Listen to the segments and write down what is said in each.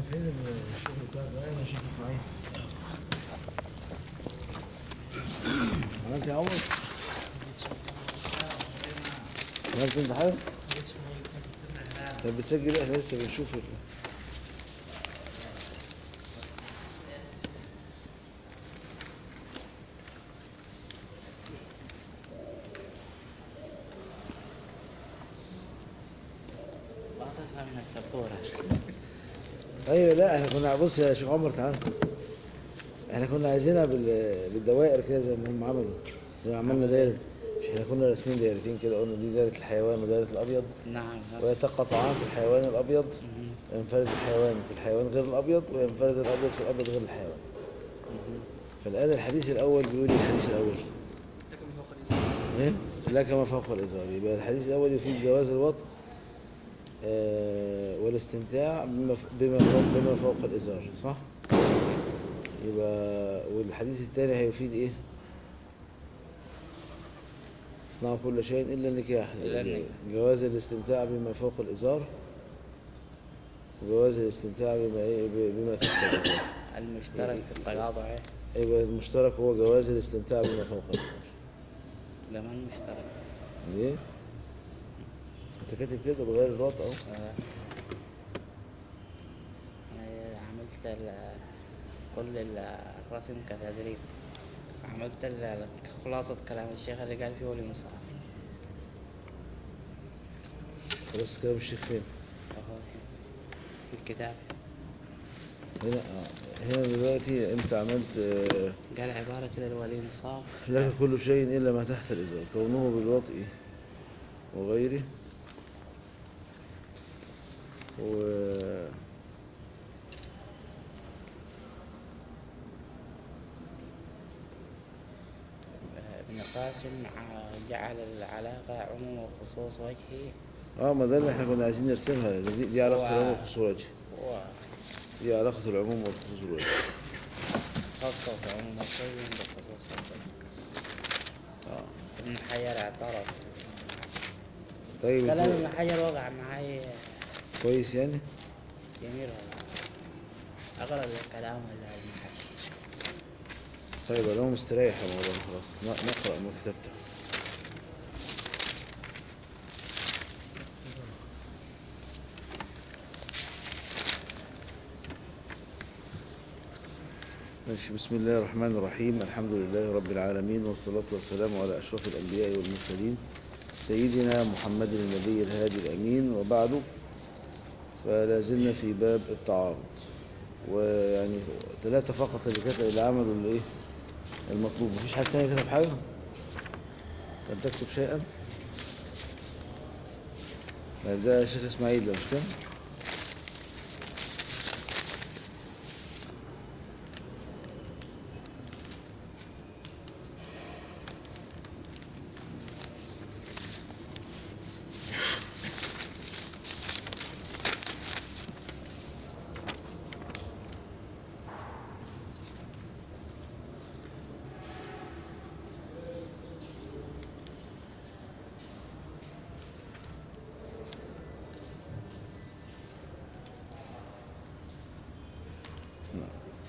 فين الشغل بتاع ده يا شيخ اسماعيل عملت يا عمر عملت انت حاجه طب بتسجل ايه احنا لسه بنشوف ال- ما تفهم من السبورة ايوه لا احنا كنا بص يا شيخ عمر تعالى احنا كنا عايزينها بال- بالدوائر كده زي ما هم عملوا زي ما عملنا دايره مش احنا كنا راسمين دايرتين كده قلنا دي دايره الحيوان ودايره الابيض نعم ويتقاطعان في الحيوان الابيض مهم. ينفرد الحيوان في الحيوان غير الابيض وينفرد الابيض في الابيض غير الحيوان مهم. فالان الحديث الاول بيقول إيه الحديث الاول ايه لا كما فوق الازار يبقى الحديث الاول يفيد جواز الوطء آه والاستمتاع بما ف- بما فوق بما فوق الازار صح يبقى والحديث الثاني هيفيد ايه اصنعوا كل شيء الا النكاح إلا النكاح. جواز الاستمتاع بما فوق الازار وجواز الاستمتاع بما ايه ب- بما تحت الازار المشترك في التقاطع إيه؟ يبقى المشترك هو جواز الاستمتاع بما فوق الازار لما المشترك ليه؟ انت كاتب كده بغير الرابط اهو آه. أنا عملت ال- كل الرسم كتدريب عملت ال- خلاصة كلام الشيخ اللي قال فيه والمصحف خلاص كلام الشيخ فين؟ وهو في الكتاب هنا اه هنا دلوقتي انت عملت آه، قال عبارة كده الولي انصاف لك كل شيء الا ما تحت الازار كونه بالوطء وغيره و ابن قاسم مع جعل العلاقة عموم وخصوص وجهه اه ما ده اللي احنا كنا عايزين نرسمها دي, دي علاقة هو- العموم والخصوص الوجه و دي علاقة العموم والخصوص الوجه خصص عموم الطيب بخصوص الطيب اه ابن حجر اعترف طيب كلام انت- ابن حجر وقع معي كويس يعني جميل والله أغلب الكلام اللي ابن حجر طيب انا مستريح يا مولانا خلاص ن- نقرأ ما كتبته ماشي بسم الله الرحمن الرحيم الحمد لله رب العالمين والصلاة والسلام على أشرف الأنبياء والمرسلين سيدنا محمد النبي الهادي الأمين وبعد فلا زلنا في باب التعارض ويعني ثلاثة فقط اللي كتب اللي عملوا الايه المطلوب مفيش حد تاني كتب حاجة لم تكتب شيئا لا، ده شيخ اسماعيل ده مش كده نعم.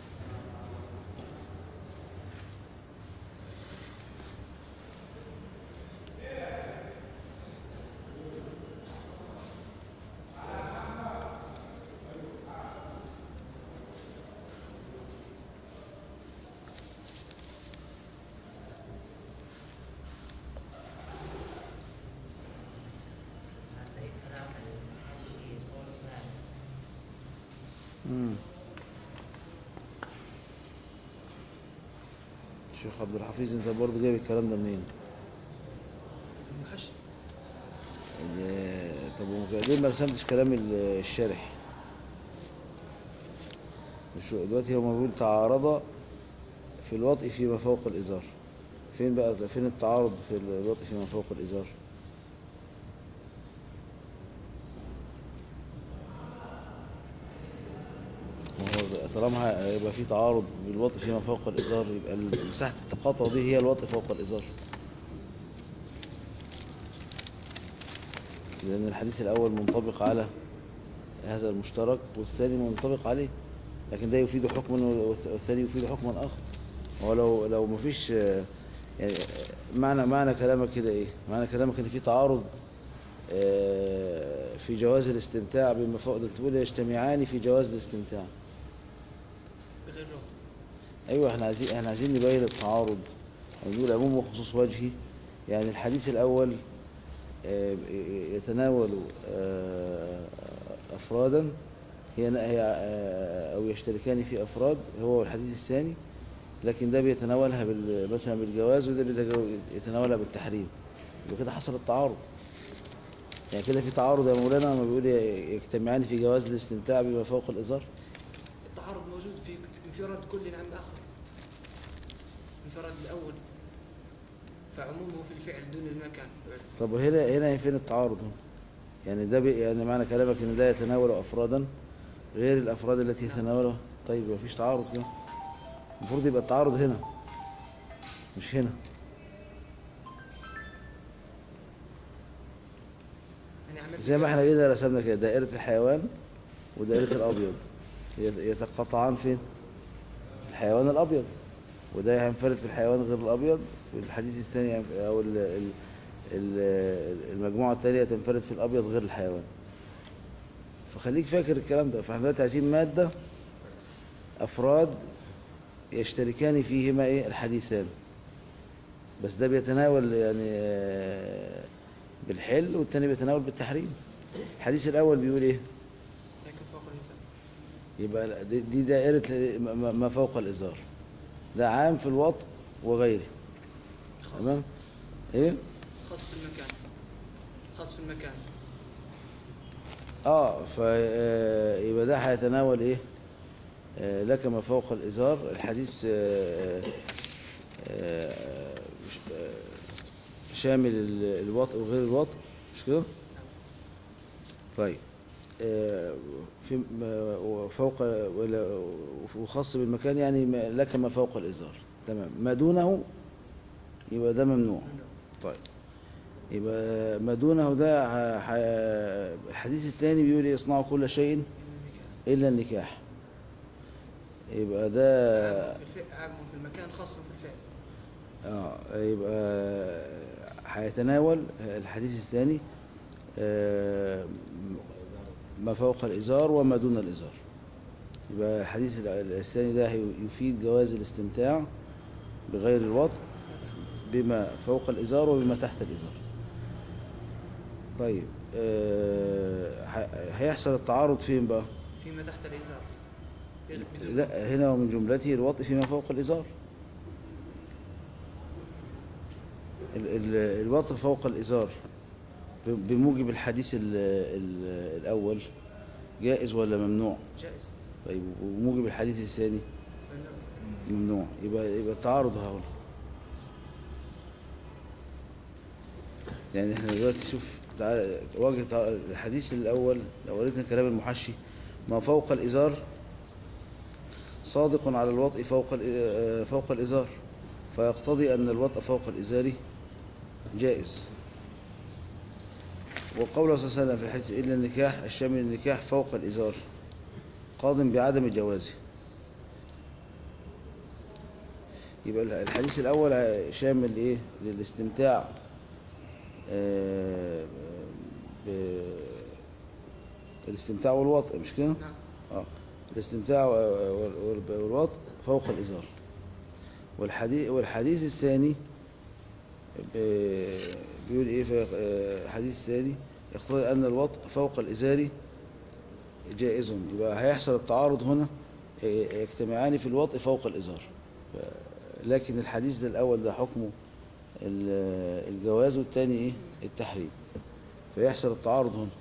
مم. شيخ عبد الحفيظ انت برضه جايب الكلام ده منين؟ ال- طب ومك- ليه ما رسمتش كلام ال- الشارح؟ مش هو- دلوقتي هو بيقول تعارض في الوطء فيما فوق الإزار فين بقى فين التعارض في الوطء فيما فوق الإزار؟ ما هو طالما هيبقى في تعارض بالوطء فيما فوق الإزار يبقى ال- مساحة التقاطع دي هي الوطء فوق الإزار لأن الحديث الأول منطبق على هذا المشترك والثاني منطبق عليه لكن ده يفيد حكما والث- والثاني يفيد حكما آخر ولو لو مفيش آه، يعني آه، معنى معنى كلامك كده ايه معنى كلامك ان في تعارض آه، في جواز الاستمتاع بما فوق ده تقول يجتمعان في جواز الاستمتاع بغير رغم ايوه احنا عايزين احنا عايزين نبين التعارض نقول عموم وخصوص وجهي يعني الحديث الاول آه، يتناول آه، افرادا هي هي آه، او يشتركان في افراد هو الحديث الثاني لكن ده بيتناولها بال- مثلا بالجواز وده بيتجو- يتناولها بالتحريم يبقى كده حصل التعارض يعني كده في تعارض يا مولانا لما بيقول يجتمعان في جواز الاستمتاع بما فوق الازار التعارض موجود في انفراد كل عن آخر انفراد الأول فعمومه في الفعل دون المكان طب هنا هنا فين التعارض هنا؟ يعني ده بي يعني معنى كلامك ان ده يتناول افرادا غير الافراد التي يتناولها طيب مفيش تعارض هنا المفروض يبقى التعارض هنا مش هنا يعني عملت زي ما احنا كده رسمنا كده دائرة الحيوان ودائرة الابيض يت- يتقاطعان فين في الحيوان الابيض وده هينفرد في الحيوان غير الابيض والحديث الثاني هينف- او ال- ال- ال- المجموعة الثانية تنفرد في الابيض غير الحيوان فخليك فاكر الكلام ده فاحنا دلوقتي عايزين مادة افراد يشتركان فيهما ايه الحديثان بس ده بيتناول يعني آه، بالحل والتاني بيتناول بالتحريم الحديث الاول بيقول ايه لكن فوق الإنسان يبقى لا، دي دي دائرة ما- ما ما فوق الإزار ده عام في الوطء وغيره خاص تمام ايه خاص في المكان خاص في المكان اه ف آه، يبقى ده هيتناول ايه آه، لك ما فوق الإزار الحديث آه، آه، مش- آه، شامل ال- الوطء وغير الوطء مش كده طيب آه، في م- فوق ولا- وخاص بالمكان يعني ما- لك ما فوق الإزار تمام ما دونه يبقى ده ممنوع طيب يبقى ما دونه ده ح- ح- الحديث الثاني بيقول يصنع كل شيء إلا النكاح يبقى ده عام في الفعل عام في المكان خاص في الفعل اه يبقى هيتناول الحديث الثاني آه، ما فوق الإزار وما دون الإزار يبقى الحديث الثاني ده هي- يفيد جواز الاستمتاع بغير الوطء بما فوق الإزار وبما تحت الإزار طيب آه، ه- هيحصل التعارض فين بقى فيما تحت الإزار بدون- لا هنا ومن جملته الوطء فيما فوق الإزار ال- ال- الوطء فوق الإزار ب- بموجب الحديث ال ال الأول جائز ولا ممنوع جائز طيب وموجب الحديث الثاني ممنوع. ممنوع يبقى يبقى التعارض هنا يعني احنا دلوقتي شوف تعال واجه تع- الحديث الأول لو قريتنا كلام المحشي ما فوق الإزار صادق على الوطء فوق ال- آه، فوق الإزار فيقتضي أن الوطء فوق الإزار جائز وقوله صلى الله عليه وسلم في الحديث إلا النكاح الشامل النكاح فوق الإزار قاض بعدم جوازه يبقى الحديث الأول شامل إيه للاستمتاع آه، ب- الاستمتاع والوطء مش كده؟ نعم اه الاستمتاع وال- وال- والوطء فوق الإزار والحديث والحديث الثاني ب- بيقول ايه في آه، الحديث الثاني يقتضي ان الوطء فوق الإزار جائز يبقى هيحصل التعارض هنا آه، يجتمعان في الوطء فوق الإزار ف- لكن الحديث ده الأول ده حكمه ال- الجواز والثاني ايه التحريم فيحصل التعارض هنا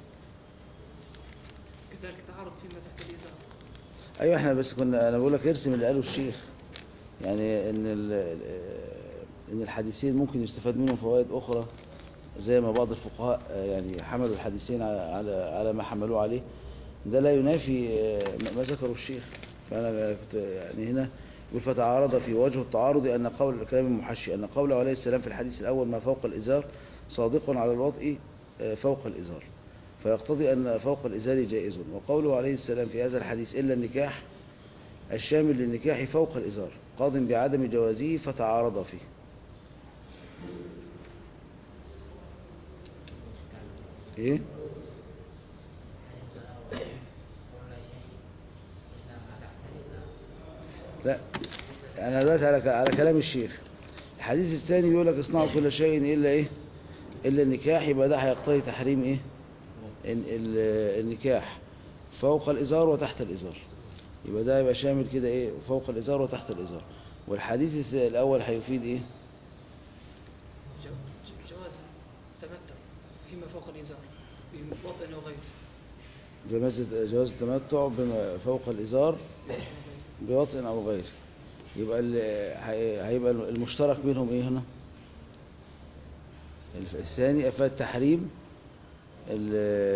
كذلك تعارض فيما تحت الإزار ايوه احنا بس كنا انا بقول لك ارسم اللي قاله الشيخ يعني ان ال- ان الحديثين ممكن يستفاد منهم فوائد اخرى زي ما بعض الفقهاء آه، يعني حملوا الحديثين على على على ما حملوه عليه ده لا ينافي آه، ما- ما ذكره الشيخ فانا كنت يعني هنا يقول فتعارض في وجه التعارض ان قول كلام المحشي ان قوله عليه السلام في الحديث الاول ما فوق الازار صادق على الوطء آه، فوق الازار فيقتضي أن فوق الإزار جائز وقوله عليه السلام في هذا الحديث إلا النكاح الشامل للنكاح فوق الإزار قاض بعدم جوازه فتعارض فيه إيه؟ لا أنا دلوقتي على على كلام الشيخ الحديث الثاني بيقول لك اصنعوا كل شيء إلا إيه؟ إلا النكاح يبقى ده هيقتضي تحريم إيه؟ ال- ال- النكاح فوق الإزار وتحت الإزار يبقى ده يبقى شامل كده إيه؟ فوق الإزار وتحت الإزار والحديث الث- الأول هيفيد إيه؟ جو- جو- جواز التمتع فيما فوق الإزار بوطن وغيره جواز جواز التمتع بما فوق الإزار بوطء أو غير يبقى ال- هي- هيبقى المشترك بينهم إيه هنا الف- الثاني أفاد تحريم ال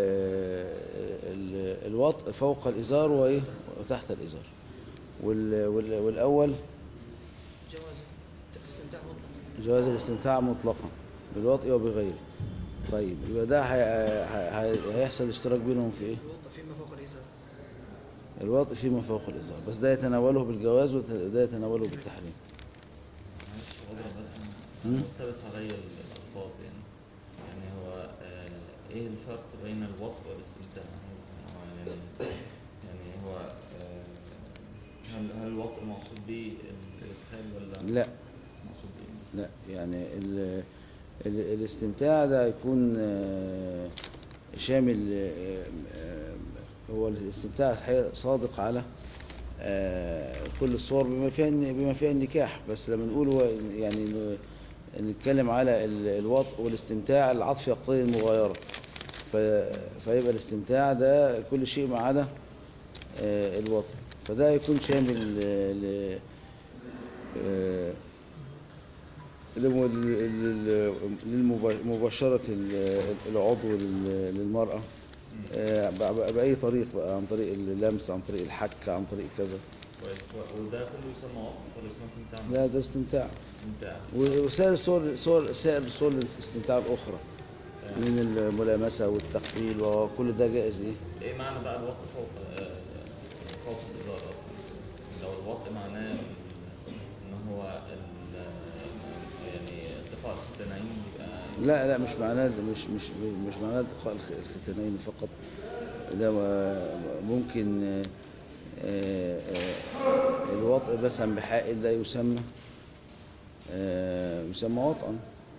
ال الوطء فوق الإزار وإيه وتحت الإزار وال وال والأول جواز الاستمتاع مطلق جواز الاستمتاع مطلقا بالوطء وبغيره طيب يبقى ده هي- هي- هيحصل اشتراك بينهم في إيه الوطن فيما فوق الإزار الوطء فيما فوق الإزار بس ده يتناوله بالجواز وده يتناوله بالتحريم معلش عذرا بس مم. مقتبس عليا ال- الألفاظ يعني يعني هو آه، إيه الفرق بين الوطء والاستمتاع؟ هو يعني يعني هو آه، هل هل الوطء مقصود به الإدخال ولا لا مقصود به لا يعني ال ال الاستمتاع ده يكون آه، شامل آه، آه، هو الاستمتاع الحقيقة صادق على آه، كل الصور بما فيها الن- بما فيها النكاح بس لما نقول هو يعني ن- نتكلم على ال- الوطء والاستمتاع العطف يقتضي المغايرة ف- فيبقى الاستمتاع ده كل شيء ما عدا آه، الوطء فده يكون شامل آه، ل- آه، لم- لل- للمبا- مباشرة ال- العضو لل- للمرأة آه، ب- ب- بأي طريق بقى عن طريق اللمس عن طريق الحك عن طريق كذا كويس و- وده كله يسمى وطء ولا اسمه استمتاع؟ لا ده استمتاع استمتاع و- وسائر الصور صور سائر صور الاستمتاع الأخرى من الملامسة والتقبيل وكل ده جائز إيه ايه معنى بقى الوطء فوق آه، فوق الازار اصلا لو الوطء معناه ان هو ال- يعني اتقاء الختانين يبقى لا لا مش معناه مش مش مش معناه التقاء الخ- الختانين فقط ده ما- ممكن آه، آه، آه، الوطء مثلا بحائل ده يسمى آه، يسمى وطئا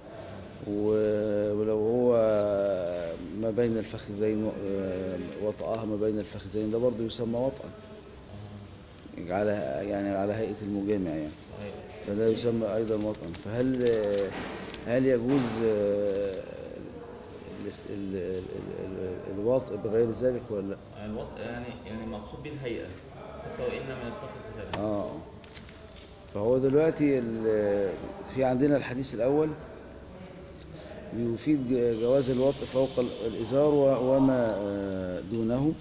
و- ولو هو ما بين الفخذين آه، وطأها ما بين الفخذين ده برضه يسمى وطئا على يعني على هيئة المجامع يعني صحيح. فده يسمى أيضا وطئا فهل هل يجوز آه، الاس- ال- ال- ال- الوطء بغير ذلك ولا لا؟ الوطء يعني يعني مقصود به الهيئه حتى وان لم يتفق الختان اه فهو دلوقتي ال- في عندنا الحديث الأول بيفيد ج- جواز الوطء فوق ال- الإزار و- وما آه، دونه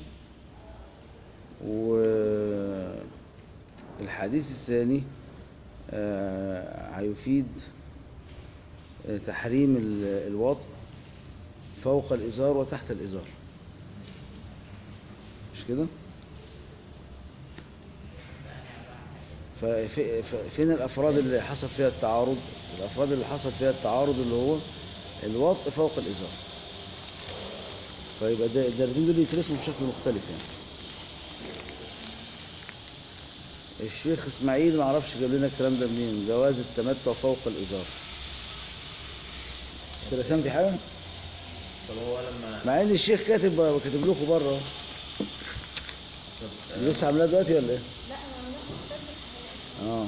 والحديث الثاني آه، هيفيد آه، تحريم ال- الوطء فوق الإزار وتحت الإزار مش كده؟ ففي- ف- فين الافراد اللي حصل فيها التعارض الافراد اللي حصل فيها التعارض اللي هو الوطء فوق الازار فيبقى ده الدرجين دول يترسموا بشكل مختلف يعني الشيخ اسماعيل ما اعرفش جاب لنا الكلام ده منين جواز التمتع فوق الازار كده رسمتي حاجه طب هو لما مع ان الشيخ كاتب كاتب لكم بره طب، آه، لسه عاملاه دلوقتي ولا ايه لا انا عملت اه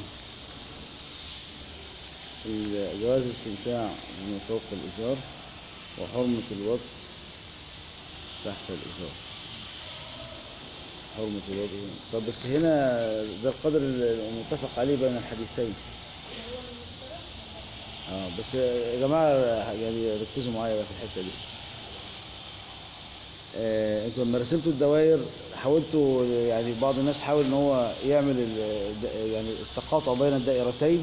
ال- جواز استمتاع من فوق الإزار وحرمة الوضع تحت الإزار حرمة الوضع طب بس هنا ده القدر المتفق عليه بين الحديثين اه بس يا جماعة يعني ركزوا معايا بقى في الحتة دي آه، انتوا لما رسمتوا الدوائر حاولتوا يعني بعض الناس حاول ان هو يعمل ال- الد- يعني التقاطع بين الدائرتين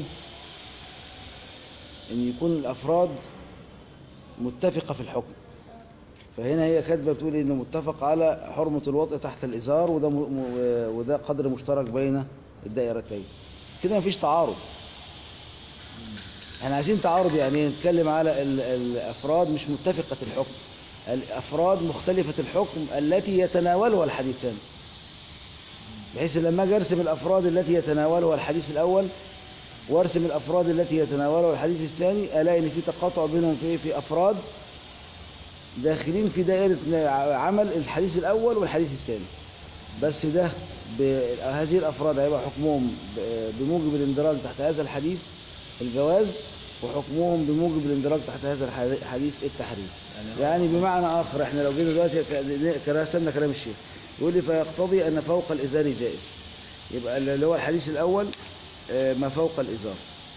ان يكون الافراد متفقة في الحكم فهنا هي كاتبه بتقول انه متفق على حرمه الوطء تحت الازار وده م... م... وده قدر مشترك بين الدائرتين كده مفيش تعارض احنا عايزين تعارض يعني إيه؟ نتكلم على ال... الافراد مش متفقه الحكم الافراد مختلفه الحكم التي يتناولها الحديثان بحيث لما اجي ارسم الافراد التي يتناولها الحديث الاول وارسم الافراد التي يتناولها الحديث الثاني الاقي ان في تقاطع بينهم في إيه؟ في افراد داخلين في دائرة عمل الحديث الأول والحديث الثاني بس ده ب- هذه الأفراد هيبقى حكمهم ب- بموجب الاندراج تحت هذا الحديث الجواز وحكمهم بموجب الاندراج تحت هذا الح- الحديث التحريم يعني يعني بمعنى آخر احنا لو جينا دلوقتي ك- كرسمنا كلام الشيخ يقول لي فيقتضي أن فوق الإزار جائز يبقى اللي هو الحديث الأول آه، ما فوق الإزار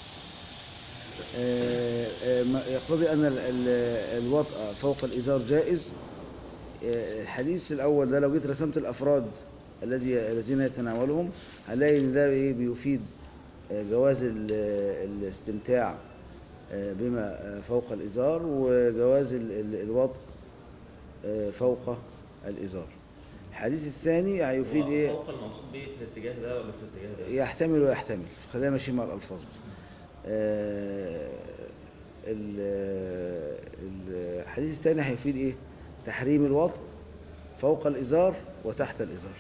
آه، آه، ما- يقتضي أن ال- ال- الوطأ فوق الإزار جائز آه، الحديث الأول ده لو جيت رسمت الأفراد الذي الذين يتناولهم هنلاقي إن ده إيه بيفيد آه، جواز ال- الاستمتاع آه، بما آه، فوق الإزار وجواز ال- ال- الوطء آه، فوق الإزار الحديث الثاني هيفيد هو إيه فوق المقصود به في الاتجاه ده ولا في الاتجاه ده؟ يحتمل ويحتمل خلينا ماشيين مع الألفاظ بس آه، ال- ال- الحديث الثاني هيفيد ايه تحريم الوطء فوق الإزار وتحت الإزار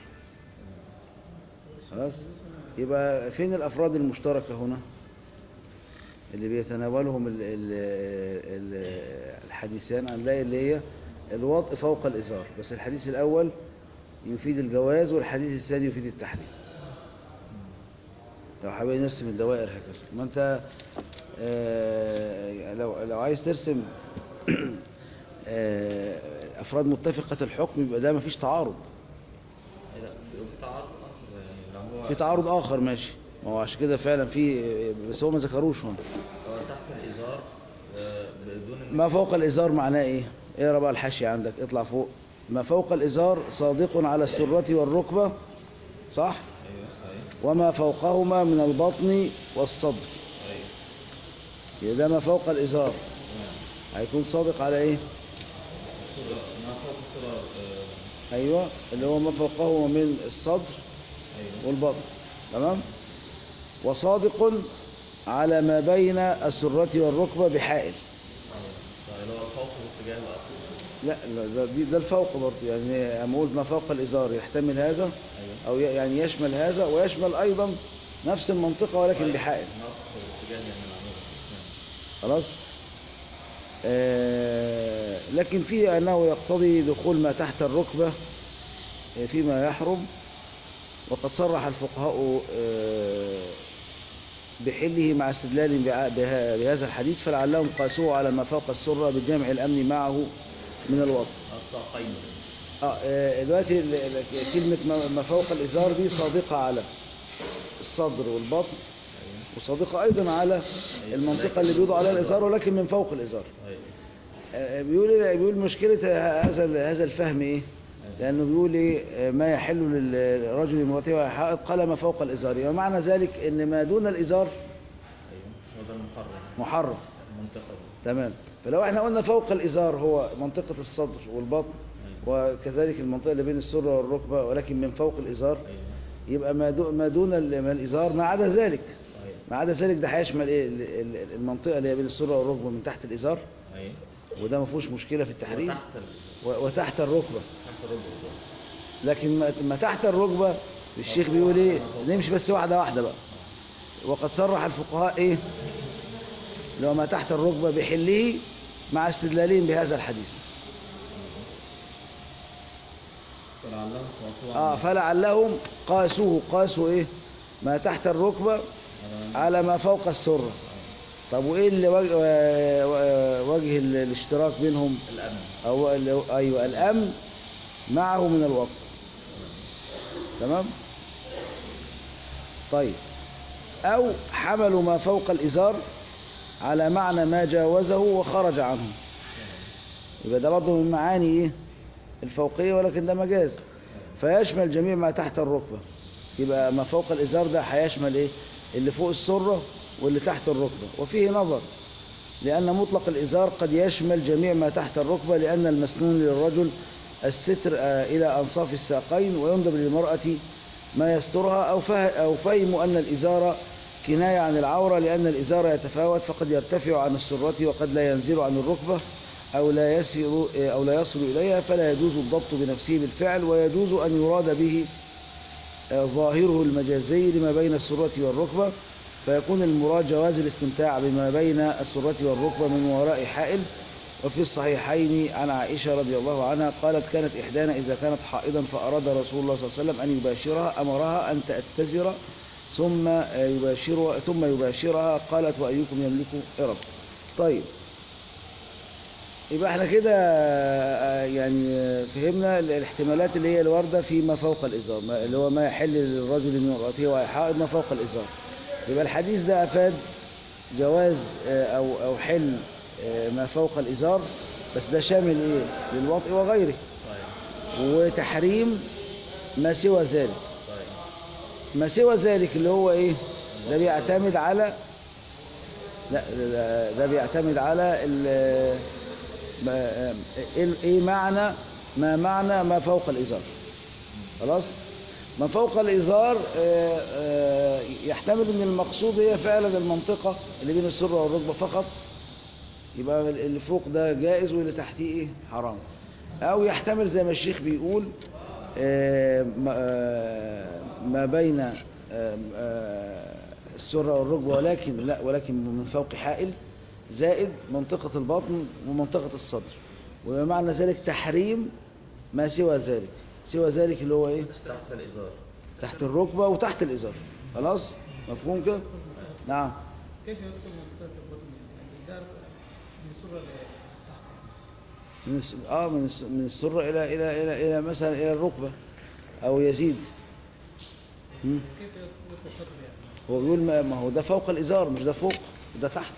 خلاص يبقى فين الأفراد المشتركة هنا اللي بيتناولهم ال ال ال الحديثان هنلاقي اللي هي الوطء فوق الإزار بس الحديث الأول يفيد الجواز والحديث الثاني يفيد التحريم لو حابين نرسم الدوائر هكذا ما انت آه، لو لو عايز ترسم آه، افراد متفقه الحكم يبقى ده مفيش تعارض إيه لا في في تعارض اخر يعني لو هو في تعارض اخر ماشي ما هو عشان كده فعلا في بس هو ما ذكروش هنا هو تحت الازار آه، بدون إن- ما فوق الازار معناه ايه اقرا بقى الحاشيه عندك اطلع فوق ما فوق الازار صادق على السره والركبه صح ايوه ايوه وما فوقهما من البطن والصدر ايوه يبقى ده ما فوق الازار تمام هيكون صادق على ايه الصورة- ما فوق الصورة آه، ايوه اللي هو ما فوقه من الصدر ايوه والبطن تمام وصادق على ما بين السرة والركبة بحائل طيب اللي هو فوق الاتجاه الاخر لا لا، ده, دي- ده الفوق برضه يعني أما أقول ما فوق الإزار يحتمل هذا ايوه أو ي- يعني يشمل هذا ويشمل أيضا نفس المنطقة ولكن بحائل نقص الاتجاه يعني معمول خلاص آه لكن فيه أنه يقتضي دخول ما تحت الركبة آه، فيما يحرم وقد صرح الفقهاء آه، بحله مع استدلال بع- بها- بهذا الحديث فلعلهم قاسوه على ما فوق السرة بجمع الأمن معه من الوضع الساقين آه، آه، دلوقتي ال- ال- كلمة ما- ما فوق الإزار دي صادقة على الصدر والبطن وصادقة أيضا على المنطقة اللي بيوضع عليها الإزار ولكن من فوق الإزار ايوه آه، بيقول بيقول مشكلة هذا هذا الفهم إيه؟ لأنه بيقول إيه آه، ما يحل للرجل المرتبة على حائط قال ما فوق الإزار ومعنى ذلك إن ما دون الإزار ايوه هو ده المحرم محرم المنطقة دي تمام فلو احنا قلنا فوق الإزار هو منطقة الصدر والبطن وكذلك المنطقة اللي بين السرة والركبة ولكن من فوق الإزار ايوه يبقى ما دو- ما دون ال- ما الإزار ما عدا ذلك ايوه ما عدا ذلك ده هيشمل ايه ال- ال- المنطقة اللي هي بين السرة والركبة من تحت الإزار ايوه وده ما فيهوش مشكلة في التحريم وتحت ال- و- وتحت الركبة تحت الركبة لكن ما- ما تحت الركبة الشيخ بيقول ايه نمشي بس واحدة واحدة بقى وقد صرح الفقهاء ايه لو ما تحت الركبة بحله مع استدلالهم بهذا الحديث فلعلهم خاصوا اه فلعلهم قاسوه قاسوا ايه ما تحت الركبة على ما فوق السرة طب وايه اللي وجه, وجه ال- الاشتراك بينهم الأمن أو ال- ايوه الامن معه من الوقت تمام طيب او حملوا ما فوق الازار على معنى ما جاوزه وخرج عنه يبقى ده برضه من معاني ايه الفوقيه ولكن ده مجاز فيشمل جميع ما تحت الركبه يبقى ما فوق الازار ده هيشمل ايه اللي فوق السره واللي تحت الركبه وفيه نظر لأن مطلق الإزار قد يشمل جميع ما تحت الركبة لأن المسنون للرجل الستر آه، إلى أنصاف الساقين ويندب للمرأة ما يسترها أو فه- أو فهموا أن الإزار كناية عن العورة لأن الإزار يتفاوت فقد يرتفع عن السرة وقد لا ينزل عن الركبة أو لا يسر أو لا يصل إليها فلا يجوز الضبط بنفسه بالفعل ويجوز أن يراد به آه، ظاهره المجازي لما بين السرة والركبة فيكون المراد جواز الاستمتاع بما بين السرة والركبة من وراء حائل وفي الصحيحين عن عائشة رضي الله عنها قالت كانت إحدانا إذا كانت حائضا فأراد رسول الله صلى الله عليه وسلم أن يباشرها أمرها أن تأتزر ثم آه، يباشرها ثم يباشرها قالت وأيكم يملك إرب طيب يبقى احنا كده آه، يعني آه، فهمنا ال- الاحتمالات اللي هي الواردة فيما فوق الإزار ما- اللي هو ما يحل للرجل من امرأته وهي حائض ما فوق الإزار يبقى الحديث ده أفاد جواز آه، أو أو حل آه، ما فوق الإزار بس ده شامل إيه للوطء وغيره طيب وتحريم ما سوى ذلك طيب ما سوى ذلك اللي هو إيه ده بيعتمد على لا ده- ده بيعتمد على ال- ما- ايه إيه معنى ما معنى ما فوق الإزار خلاص ما فوق الإزار آه، آه، يحتمل ان المقصود هي فعلا المنطقة اللي بين السرة والركبة فقط يبقى اللي فوق ده جائز واللي تحتيه ايه حرام او يحتمل زي ما الشيخ بيقول آه، ما- آه، ما بين آه، آه، السرة والركبة ولكن لا ولكن من فوق حائل زائد منطقة البطن ومنطقة الصدر ومعنى ذلك تحريم ما سوى ذلك سوى ذلك اللي هو ايه تحت الإزار تحت الركبة وتحت الإزار خلاص مفهوم كده نعم كيف يدخل منطقة البطن يعني الإزار من سرة لتحت من الس... اه من الس... من السرة إلى إلى إلى إلى مثلا إلى الركبة أو يزيد مم. كيف يدخل الصدر يعني هو بيقول ما... ما هو ده فوق الإزار مش ده فوق ده تحت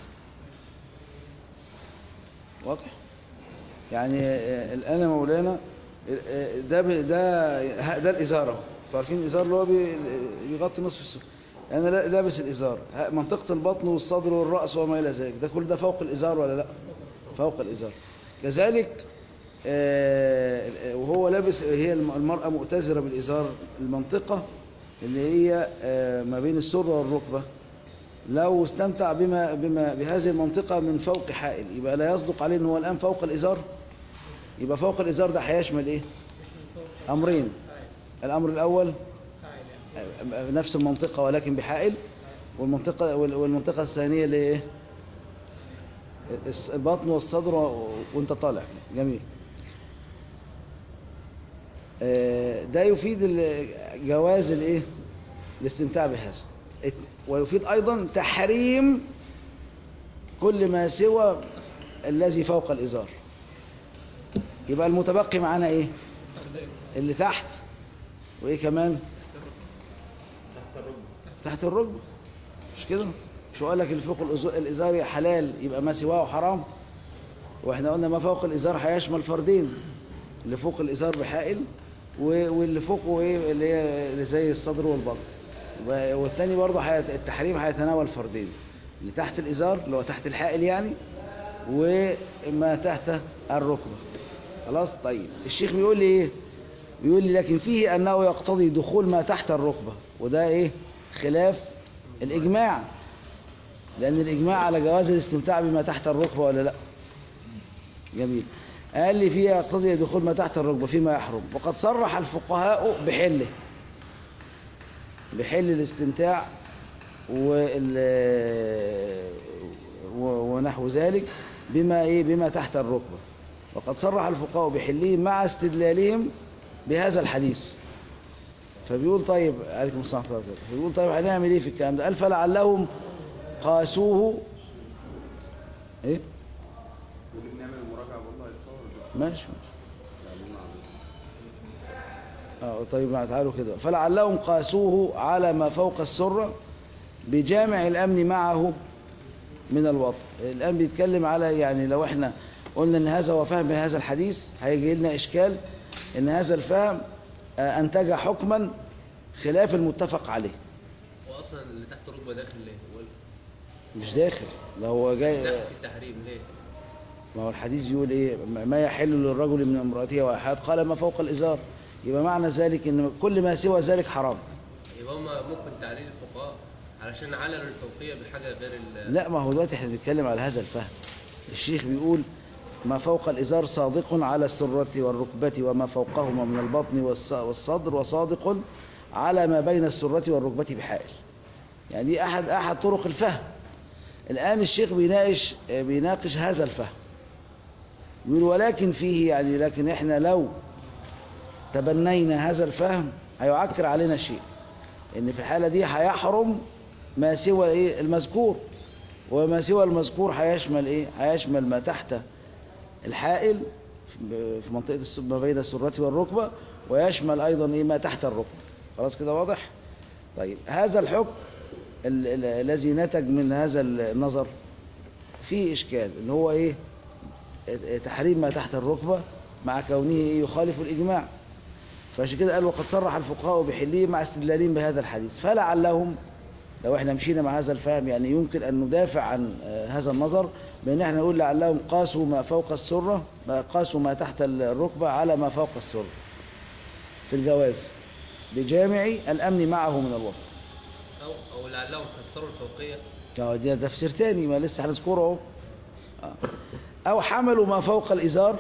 واضح يعني آه، الآن يا مولانا آه، ده ب... ده ه- ده الإزار اهو انتوا عارفين الإزار اللي هو بي... بيغطي نصف السر أنا لا- لابس الإزار ه- منطقة البطن والصدر والرأس وما إلى ذلك ده كل ده فوق الإزار ولا لا فوق الإزار كذلك آه، وهو لابس هي الم- المرأة مؤتزرة بالإزار المنطقة اللي هي آه، ما بين السرة والركبة لو استمتع بما بما بهذه المنطقة من فوق حائل يبقى لا يصدق عليه ان هو الآن فوق الإزار يبقى فوق الإزار ده هيشمل إيه أمرين الأمر الأول آه، نفس المنطقة ولكن بحائل والمنطقة وال- والمنطقة الثانية اللي هي إيه الس- البطن والصدر و- وانت طالع جميل آه، ده يفيد ال- جواز الايه الاستمتاع بهذا ات- ويفيد ايضا تحريم كل ما سوى الذي فوق الازار يبقى المتبقي معانا ايه اللي تحت وايه كمان تحت الركبة تحت الركبه مش كده شو قال لك اللي فوق الإز- الازار حلال يبقى ما سواه حرام واحنا قلنا ما فوق الازار هيشمل فردين اللي فوق الازار بحائل و- واللي فوقه ايه اللي هي اللي زي الصدر والبطن و- والتاني برضه هيت- التحريم هيتناول فردين اللي تحت الازار اللي هو تحت الحائل يعني وما تحت الركبه خلاص طيب الشيخ بيقول لي ايه بيقول لي لكن فيه انه يقتضي دخول ما تحت الركبه وده ايه خلاف الاجماع لان الاجماع على جواز الاستمتاع بما تحت الركبه ولا لا جميل قال لي فيها يقتضي دخول ما تحت الركبه فيما يحرم وقد صرح الفقهاء بحله بحل الاستمتاع وال و- ونحو ذلك بما ايه بما تحت الركبه وقد صرح الفقهاء بحله مع استدلالهم بهذا الحديث فبيقول طيب عليكم السلام ورحمه الله وبركاته فبيقول طيب هنعمل ايه في الكلام ده قال فلعلهم قاسوه ايه نعمل المراجعة والله يتصور ماشي ماشي اه طيب ما تعالوا كده فلعلهم قاسوه على ما فوق السرة بجامع الأمن معه من الوطن الآن بيتكلم على يعني لو احنا قلنا ان هذا هو فهم هذا الحديث هيجي لنا إشكال ان هذا الفهم آه، أنتج حكما خلاف المتفق عليه هو اصلا اللي تحت الركبه داخل ليه هو مش داخل ده هو جاي داخل في التحريم ليه؟ ما هو الحديث بيقول ايه ما يحل للرجل من امرأته وأحد قال ما فوق الإزار يبقى معنى ذلك ان كل ما سوى ذلك حرام يبقى هما ممكن تعليل الفقهاء علشان عللوا الفوقية بحاجة غير ال لا ما هو دلوقتي احنا بنتكلم على هذا الفهم الشيخ بيقول ما فوق الإزار صادق على السرة والركبة وما فوقهما من البطن والص- والصدر وصادق على ما بين السرة والركبة بحائل يعني دي أحد أحد طرق الفهم الآن الشيخ بيناقش بيناقش هذا الفهم يقول ولكن فيه يعني لكن احنا لو تبنينا هذا الفهم هيعكر علينا شيء ان في الحالة دي هيحرم ما سوى ايه المذكور وما سوى المذكور هيشمل ايه هيشمل ما تحت الحائل في منطقة الس- ما بين السرة والركبة ويشمل ايضا ايه ما تحت الركبة خلاص كده واضح طيب هذا الحكم ال- ال- الذي نتج من هذا النظر فيه اشكال اللي هو ايه تحريم ما تحت الركبة مع كونه إيه؟ يخالف الإجماع فعشان كده قال وقد صرح الفقهاء بحله مع استدلالهم بهذا الحديث فلعلهم لو احنا مشينا مع هذا الفهم يعني يمكن أن ندافع عن آه، هذا النظر بأن احنا نقول لعلهم قاسوا ما فوق السرة ما قاسوا ما تحت الركبة على ما فوق السرة في الجواز بجامع الأمن معه من الوقت أو أو لعلهم فسروا الفوقية اه ده تفسير تاني ما لسه هنذكره اهو آه. او حملوا ما فوق الازار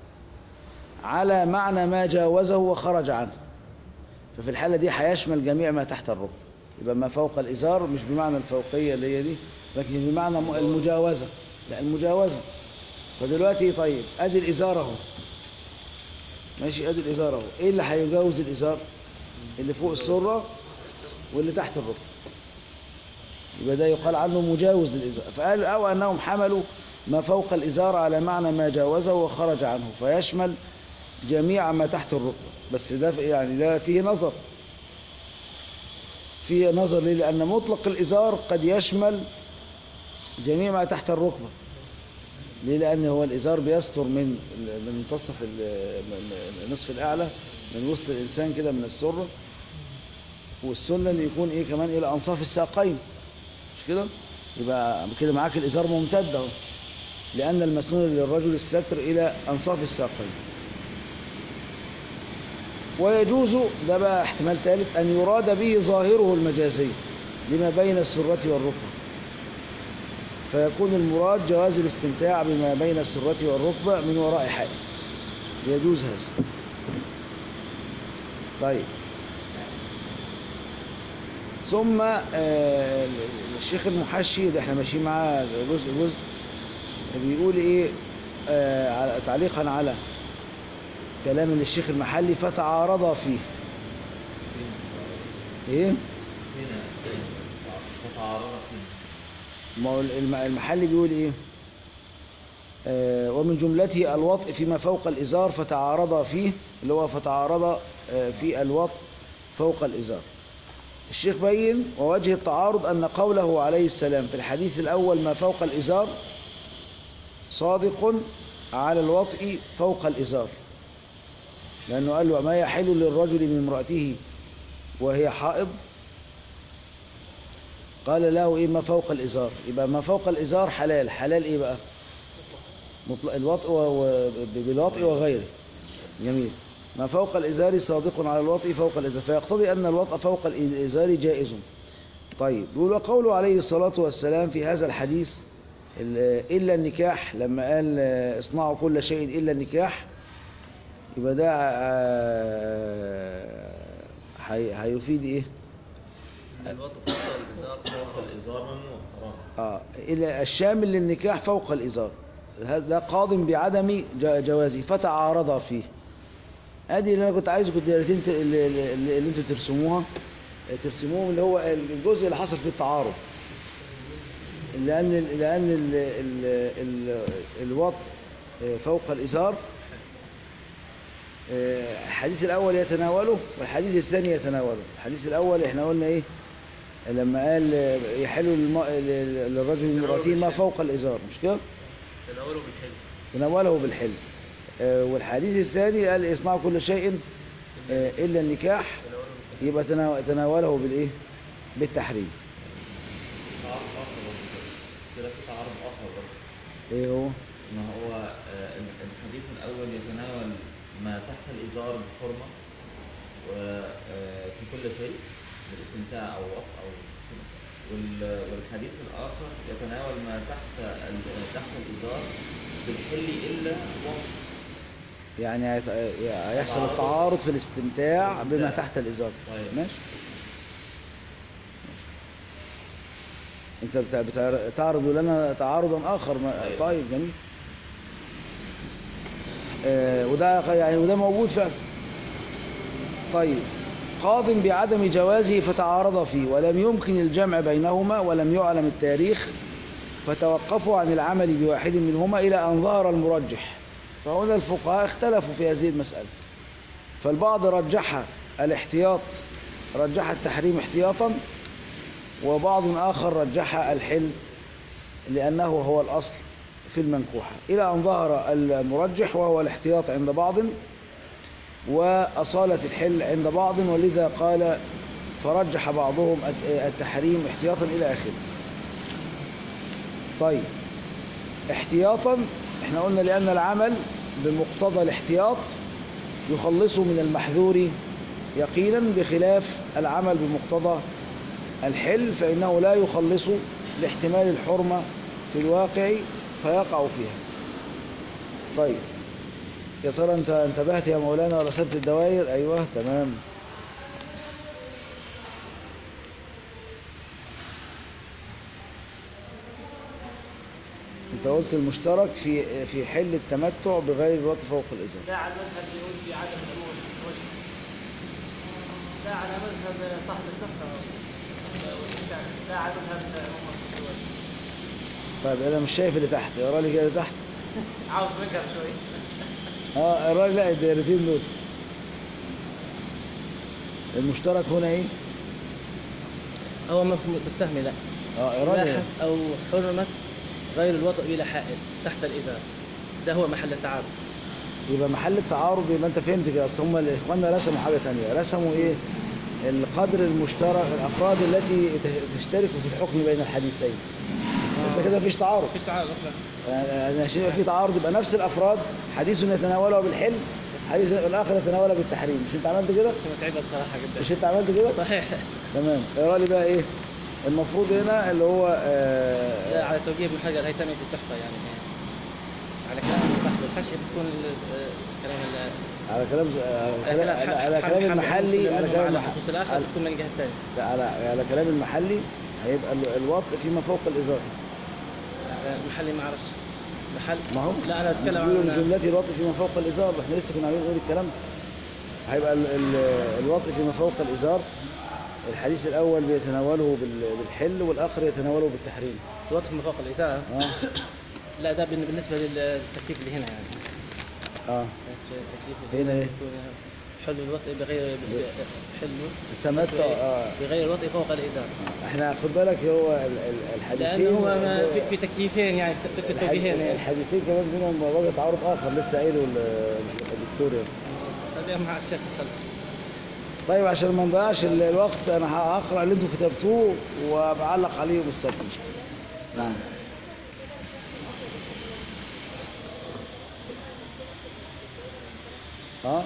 على معنى ما جاوزه وخرج عنه ففي الحالة دي هيشمل جميع ما تحت الركبة يبقى ما فوق الازار مش بمعنى الفوقية اللي هي دي لكن بمعنى م- المجاوزة لا المجاوزة فدلوقتي طيب ادي الازار اهو ماشي ادي الازار اهو ايه اللي هيجاوز الازار اللي فوق السرة واللي تحت الركبة يبقى ده يقال عنه مجاوز للإزار فقال أو أنهم حملوا ما فوق الإزار على معنى ما جاوزه وخرج عنه فيشمل جميع ما تحت الركبة بس ده في- يعني ده فيه نظر فيه نظر ليه لأن مطلق الإزار قد يشمل جميع ما تحت الركبة ليه لأن هو الإزار بيستر من من منتصف ال- من- النصف الأعلى من وسط الإنسان كده من السرة والسنة اللي يكون إيه كمان إلى أنصاف الساقين مش كده يبقى كده معاك الإزار ممتد اهو لأن المسنون للرجل الستر إلى أنصاف الساقين ويجوز ده بقى احتمال ثالث أن يراد به ظاهره المجازي لما بين السرة والركبة فيكون المراد جواز الاستمتاع بما بين السرة والركبة من وراء حائل يجوز هذا طيب ثم آه، الشيخ المحشي اللي احنا ماشيين معاه جزء جزء بيقول ايه آه، على- تعليقا على كلام الشيخ المحلي فتعارضا فيه ايه هنا تتعارض فيه ما هو الم- المحلي بيقول ايه آه، ومن جملته الوطء فيما فوق الإزار فتعارض فيه اللي هو فتعارض آه، في الوطء فوق الإزار الشيخ بين ووجه التعارض أن قوله عليه السلام في الحديث الأول ما فوق الإزار صادق على الوطء فوق الإزار لأنه قال له ما يحل للرجل من امرأته وهي حائض قال له إيه ما فوق الإزار يبقى ما فوق الإزار حلال حلال إيه بقى مطلق الوطء و... و... بالوطء وغيره جميل ما فوق الإزار صادق على الوطء فوق الإزار فيقتضي أن الوطء فوق الإزار جائز طيب يقول وقوله عليه الصلاة والسلام في هذا الحديث ال- إلا النكاح لما قال آه، اصنعوا كل شيء إلا النكاح يبقى ده آه، هي- هيفيد إيه إن الوطء فوق الإزار فوق الإزار ممنوع حرام آه إلى الشامل للنكاح فوق الإزار هذا قاض بعدم ج- جوازه فتعارض فيه ادي اللي انا كنت عايزكم الدائرتين ت- اللي, اللي, اللي انتوا ترسموها ترسموهم اللي هو الجزء اللي حصل فيه التعارض لان لان ال ال ال الوطء فوق الازار آه، الحديث الاول يتناوله والحديث الثاني يتناوله الحديث الاول احنا قلنا ايه لما قال آه، يحل للم- لل- للرجل من امرأته ما فوق الازار مش كده تناوله بالحلم تناوله بالحلم آه، والحديث الثاني قال اصنعوا كل شيء آه، الا النكاح تناوله بالحلم يبقى تنا- تناوله بالايه بالتحريم ايه هو ما هو آه، الحديث الأول يتناول ما تحت الإزار بحرمة وفي كل شيء بالاستمتاع أو وقت أو كده. وال- والحديث الآخر يتناول ما تحت ال- تحت الإزار بالحل إلا وقت يعني هيت- هيحصل التعارض في الاستمتاع بما تحت الإزار طيب. ماشي انت بتع- بتع- تعرض لنا تعارضا اخر ما- أيوة. طيب جميل آه، وده يعني وده موجود فعلا طيب قاض بعدم جوازه فتعارض فيه ولم يمكن الجمع بينهما ولم يعلم التاريخ فتوقفوا عن العمل بواحد منهما إلى أن ظهر المرجح فهنا الفقهاء اختلفوا في هذه المسألة فالبعض رجح الاحتياط رجح التحريم احتياطا وبعض آخر رجح الحل لأنه هو الأصل في المنكوحة إلى أن ظهر المرجح وهو الاحتياط عند بعض وأصالة الحل عند بعض ولذا قال فرجح بعضهم التحريم احتياطا إلى آخره طيب احتياطا احنا قلنا لأن العمل بمقتضى الاحتياط يخلصه من المحذور يقينا بخلاف العمل بمقتضى الحل فإنه لا يخلص لاحتمال الحرمة في الواقع فيقع فيها طيب يا ترى انت انتبهت يا مولانا ورسمت الدوائر ايوه تمام انت قلت المشترك في في حل التمتع بغير الوقت فوق الازار لا على المذهب اللي يقول في عدم الأمور الوجه لا على مذهب صاحب النخرة والإنسان لا على مذهب الأمور الوجه طيب انا مش شايف اللي تحت اقرا لي كده اللي تحت عاوز نقرا شوي اه اقرا لي لا الدايرتين دول المشترك هنا ايه هو مفهوم مستهملة اه اقرا لي لاحت أو حرمت غير الوطء بلا حائل تحت الإزار ده هو محل التعارض يبقى محل التعارض يبقى انت فهمت كده اصل هم اخواننا رسموا حاجه ثانيه رسموا ايه القدر المشترك الافراد التي ت- تشترك في الحكم بين الحديثين انت كده مفيش تعارض مفيش تعارض أصلا يعني عشان يبقى في تعارض يبقى نفس الافراد حديث يتناوله بالحل حديث الاخر يتناوله بالتحريم مش انت عملت كده متعبة الصراحة جدا مش انت عملت كده صحيح تمام اقرا لي بقى ايه المفروض هنا اللي هو ده آه على توجيه ابن حجر الهيثمي في التحفة يعني على كلام البحث والحشي بتكون ال- آه، كلام ال- على كلام على كلام على, على حمل- كلام حمل المحلي كل على منهم كلام على المح- الخصوص الآخر على- بتكون من الجهة الثانية لا، على على كلام المحلي هيبقى ال- الوطء فيما فوق الازار المحلي ما اعرفش محل ما هو لا انا اتكلم بيقولوا عن الجملات الوطء فيما فوق الازار احنا لسه كنا عاملين نقول الكلام ده هيبقى ال- ال- الوطء فيما فوق الازار الحديث الاول بيتناوله بال- بالحل والاخر يتناوله بالتحريم الوطء من فوق الإزار اه لا ده بالن- بالنسبة للتكليف اللي هنا يعني اه التكليف هنا اللي إيه؟ يكون حل الوطء بغير حل التمتع اه بغير الوطء فوق الإزار احنا خد بالك هو ال- ال- الحديثين لأنه هو ما في, في تكليفين يعني في الحديث- التوجيهين يعني الحديثين كمان بينهم وجه تعارض اخر لسه قايله ال- الدكتور يعني. هذا مع الشيخ السلف طيب عشان ما نضيعش ال- الوقت انا هقرا اللي انتوا كتبتوه وبعلق عليه بالسبت ان شاء الله نعم ها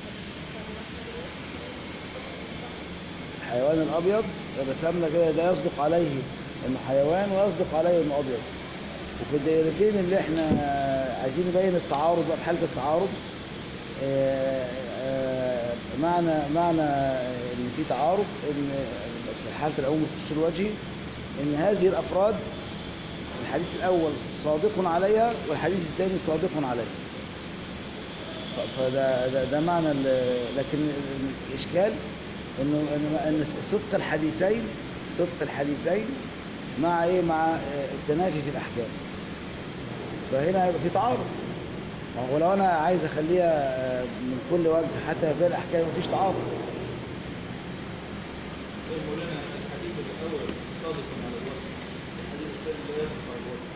الحيوان الابيض رسمنا كده ده يصدق عليه انه حيوان ويصدق عليه انه ابيض وفي الدائرتين اللي احنا عايزين نبين التعارض بقى في حاله التعارض آه، آه، معنى معنى ان في تعارض ان في حاله العموم والخصوص الوجهي ان هذه الافراد الحديث الاول صادق عليها والحديث الثاني صادق عليها ف- فده ده, ده معنى ال- لكن الاشكال انه ان ان صدق الحديثين صدق الحديثين مع ايه مع آه، التنافي في الاحكام فهنا هيبقى في تعارض ما هو لو انا عايز اخليها آه، من كل وجه حتى في الاحكام مفيش تعارض مولانا الحديث الاول صادق على الوقت الحديث الثاني لا يصدق على الوقت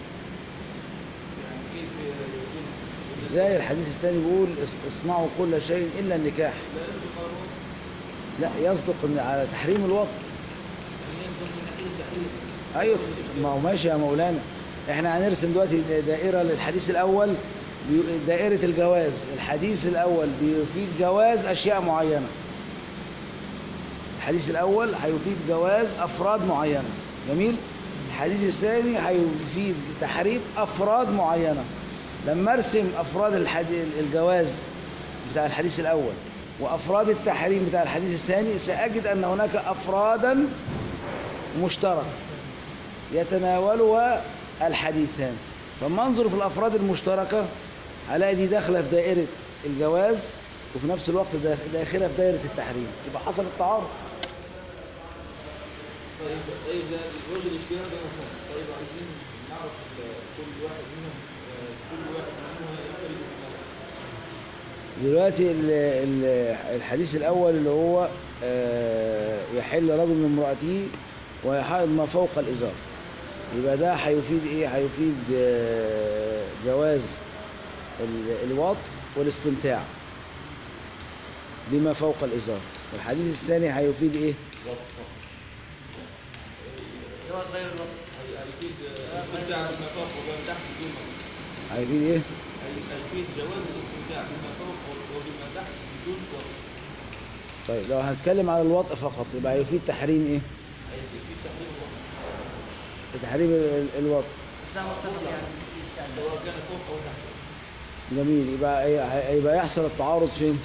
يعني كيف يكون ازاي الحديث الثاني بيقول اص- اصنعوا كل شيء الا النكاح لا يصدق على الوقت لا يصدق إن على تحريم الوقت يعني يلزم من ناحيه التحريم ايوه ما هو ماشي يا مولانا احنا هنرسم دلوقتي دائرة للحديث الأول بي- دائرة الجواز الحديث الأول بيفيد جواز أشياء معينة الحديث الأول هيفيد جواز أفراد معينة جميل الحديث الثاني هيفيد تحريم أفراد معينة لما أرسم أفراد الحدي... الجواز بتاع الحديث الأول وأفراد التحريم بتاع الحديث الثاني سأجد أن هناك أفرادا مشتركة يتناولها الحديثان فلما انظر في الافراد المشتركه هلاقي دي داخله في دائره الجواز وفي نفس الوقت دا- داخله في دائره التحريم يبقى حصل التعارض طيب طيب ده الوجه الاشتراك ده مفهوم طيب عايزين نعرف ال- كل واحد منهم آه، كل واحد منهم يختلف في دلوقتي ال- ال- الحديث الاول اللي هو آه، يحل رجل من امراته ويحائض ما فوق الازار يبقى ده هيفيد ايه هيفيد آه، جواز ال- الوط والاستمتاع بما فوق الازار والحديث الثاني هيفيد ايه جواز غير الوقت هي- هيفيد آه، الاستمتاع بما فوق وبما تحت بدون وقت. هيفيد ايه هي- هيفيد جواز الاستمتاع بما فوق وبما تحت بدون وقت. طيب لو هنتكلم على الوطء فقط يبقى هيفيد تحريم ايه هيفيد تحريم الوقت تحريم ال- الوطء ده مقتضى يعني سواء كان فوق او تحت جميل يبقى هي- يبقى يحصل التعارض فين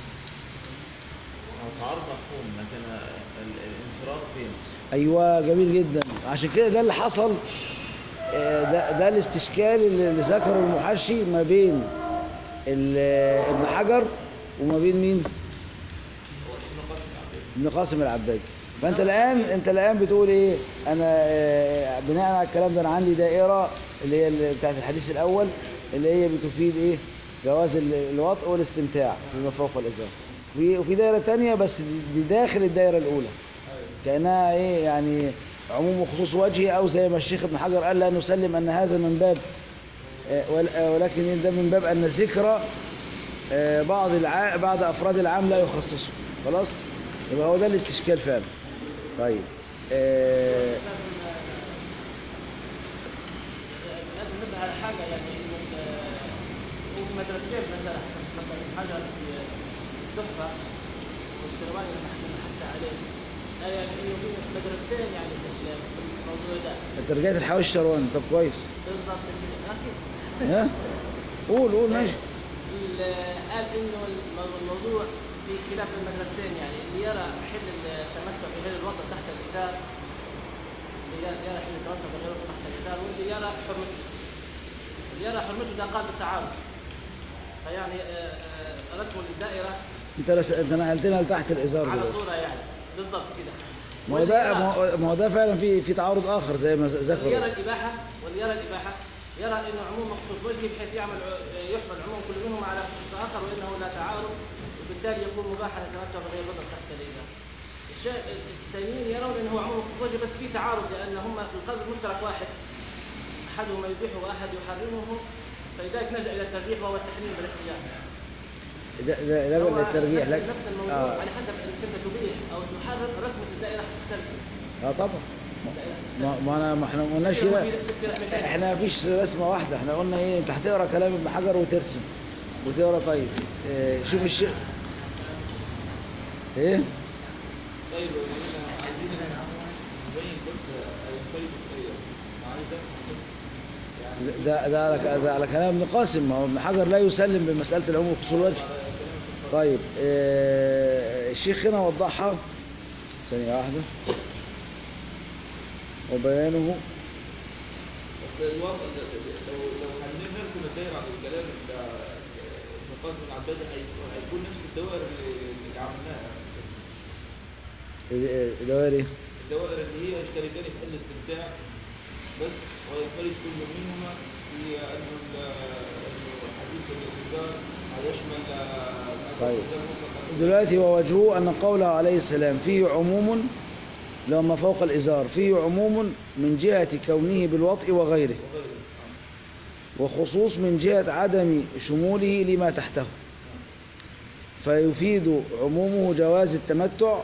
هو تعارض مفهوم لكن ال- الانفراد فين؟ ايوه جميل جدا عشان كده ده اللي حصل آه، ده, ده الاستشكال اللي اللي ذكره المحشي ما بين ال- ابن حجر وما بين مين ابن قاسم العبادي فانت الان انت الان بتقول ايه انا آه، بناء على الكلام ده انا عندي دائره اللي هي اللي بتاعت الحديث الاول اللي هي بتفيد ايه جواز ال- الوطء والاستمتاع فيما فوق الازار وفي وفي دائره تانية بس دي داخل الدائره الاولى كانها ايه يعني عموم وخصوص وجهي او زي ما الشيخ ابن حجر قال لا نسلم ان هذا من باب آه، ول- آه، ولكن ده من باب ان ذكر آه، بعض الع... بعض افراد العام لا يخصصه خلاص يبقى هو ده الاستشكال فعلا طيب آه، لازم ننبه على حاجه يعني انه ال- هو في مدرستين مثلا مثلا حاجه في التحفه والشرواني اللي احنا بنحث عليه لا يعني انه في مدرستين يعني في الموضوع ده انت رجعت الحواش الشرواني طب كويس بالضبط كده اكيد ها قول قول ماشي ال- قال انه المو- الموضوع في خلاف المدرستين يعني اللي يرى حل التمتع بغير الوطن تحت الإزار اللي يرى يرى حل التمتع بغير الوطن تحت الإزار واللي يرى حرمته اللي يرى حرمته ده قال بالتعارض فيعني آه، آه، رسم الدائرة انت رس... انت نقلتنا لتحت الازار على دلوقتي صورة يعني بالضبط كده ما هو واللي ده يرى- ما هو- ما هو ده فعلا في في تعارض اخر زي ما واللي ذكروا يرى الإباحة واللي يرى الإباحة يرى أنه عموم مخصوص وجهه بحيث يعمل يحمل عموم كل منهما على خصوص آخر وأنه لا تعارض وبالتالي يكون مباحا يتمتع بغير الوضع تحت الإيمان. الشيء الثانيين يرون أنه هو عموم مخصوص وجهه بس في تعارض لأن هم القلب المشترك واحد أحدهما يبيحه وأحد يحرمه فلذلك نلجأ إلى الترجيح وهو التحريم بالاختيار. ده ده ده هو بقى الترجيح نفس- لك نفس الموضوع اه, على حسب إن كنت تبيح أو تحرم رسمة الدائرة تختلف. آه طبعا ما, ما انا ما احنا ما قلناش كده احنا مفيش رسمه واحده احنا قلنا ايه انت هتقرا كلام ابن حجر وترسم وتقرا طيب اه شوف الشيء ايه طيب احنا عايزين نبين بس هيختلف ايه عايز افهم بس ده ده على ده على كلام ابن قاسم ما هو ابن حجر لا يسلم بمساله العموم وخصوص الوجه طيب اه الشيخ هنا وضحها ثانيه واحده وبيانه بس الوضع لو لو حابين نرسم الدايره على الكلام بتاع ابن قاسم العبادي هيكون هيكون نفس الدوائر اللي اللي عملناها اه، دوائر ايه الدوائر اللي هي يشتركان في حل الاستمتاع بس وينفرد كل منهما في انه ال- إنه حديث الانتظار هيشمل آه، ما طيب. قدمه فقط. دلوقتي ووجهه أن قوله عليه السلام فيه عموم لو ما فوق الإزار فيه عموم من جهة كونه بالوطء وغيره وغيره. وخصوص من جهة عدم شموله لما تحته فيفيد عمومه جواز التمتع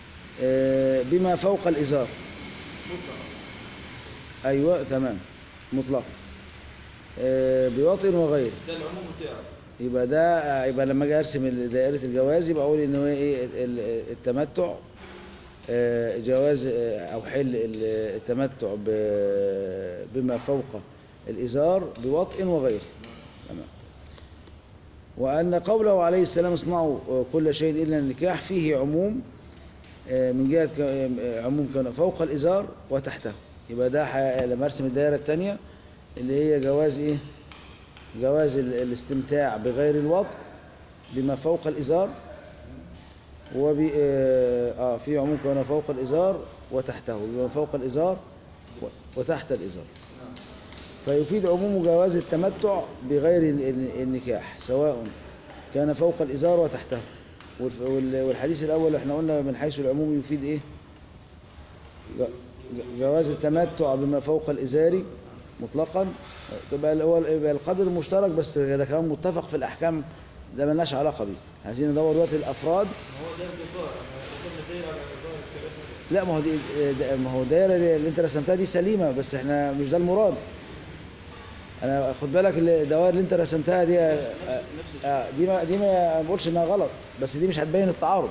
آه، بما فوق الإزار أيوة تمام مطلقا آه، بوطء وغيره ده العموم بتاعه يبقى ده يبقى لما اجي ارسم ال- دائره الجواز يبقى اقول ان هو ايه ال- ال- التمتع آه، جواز آه، او حل ال- التمتع ب- بما فوق الازار بوطء وغيره تمام وان قوله عليه السلام اصنعوا آه، كل شيء الا النكاح فيه عموم آه، من جهه ك- آه، عموم كان فوق الازار وتحته يبقى ده ح- لما ارسم الدائره الثانيه اللي هي جواز ايه جواز ال- الاستمتاع بغير الوضع بما فوق الإزار وب آه آه، في عموم كان فوق الإزار وتحته بما فوق الإزار و- وتحت الإزار فيفيد عموم جواز التمتع بغير ال- ال- النكاح سواء كان فوق الإزار وتحته والف- وال- والحديث الأول احنا قلنا من حيث العموم يفيد إيه ج- ج- جواز التمتع بما فوق الإزار مطلقا تبقى ال- هو ال- يبقى القدر المشترك بس ده كمان متفق في الأحكام ده ملناش علاقة بيه عايزين ندور دلوقتي الأفراد هو ده الجزار احنا قلنا دايره على الجزار الكلام لا ما هو دي ده- ما هو الدايرة دي اللي انت رسمتها دي سليمة بس احنا مش ده المراد انا خد بالك الدوائر اللي انت رسمتها دي آه، آه، دي ما دي ما بقولش انها غلط بس دي مش هتبين التعارض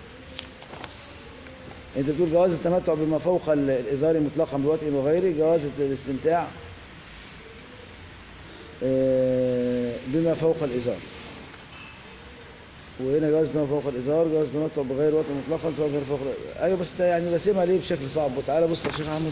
انت بتقول جواز التمتع بما فوق ال- الازار مطلقا بوطء وغيره جواز الاستمتاع آه، بما فوق الازار وهنا جواز ما فوق الازار جواز التمتع بغير وطء مطلقا سواء كان فوق ال- ايوه بس ده يعني راسمها ليه بشكل صعب وتعالى بص يا شيخ احمد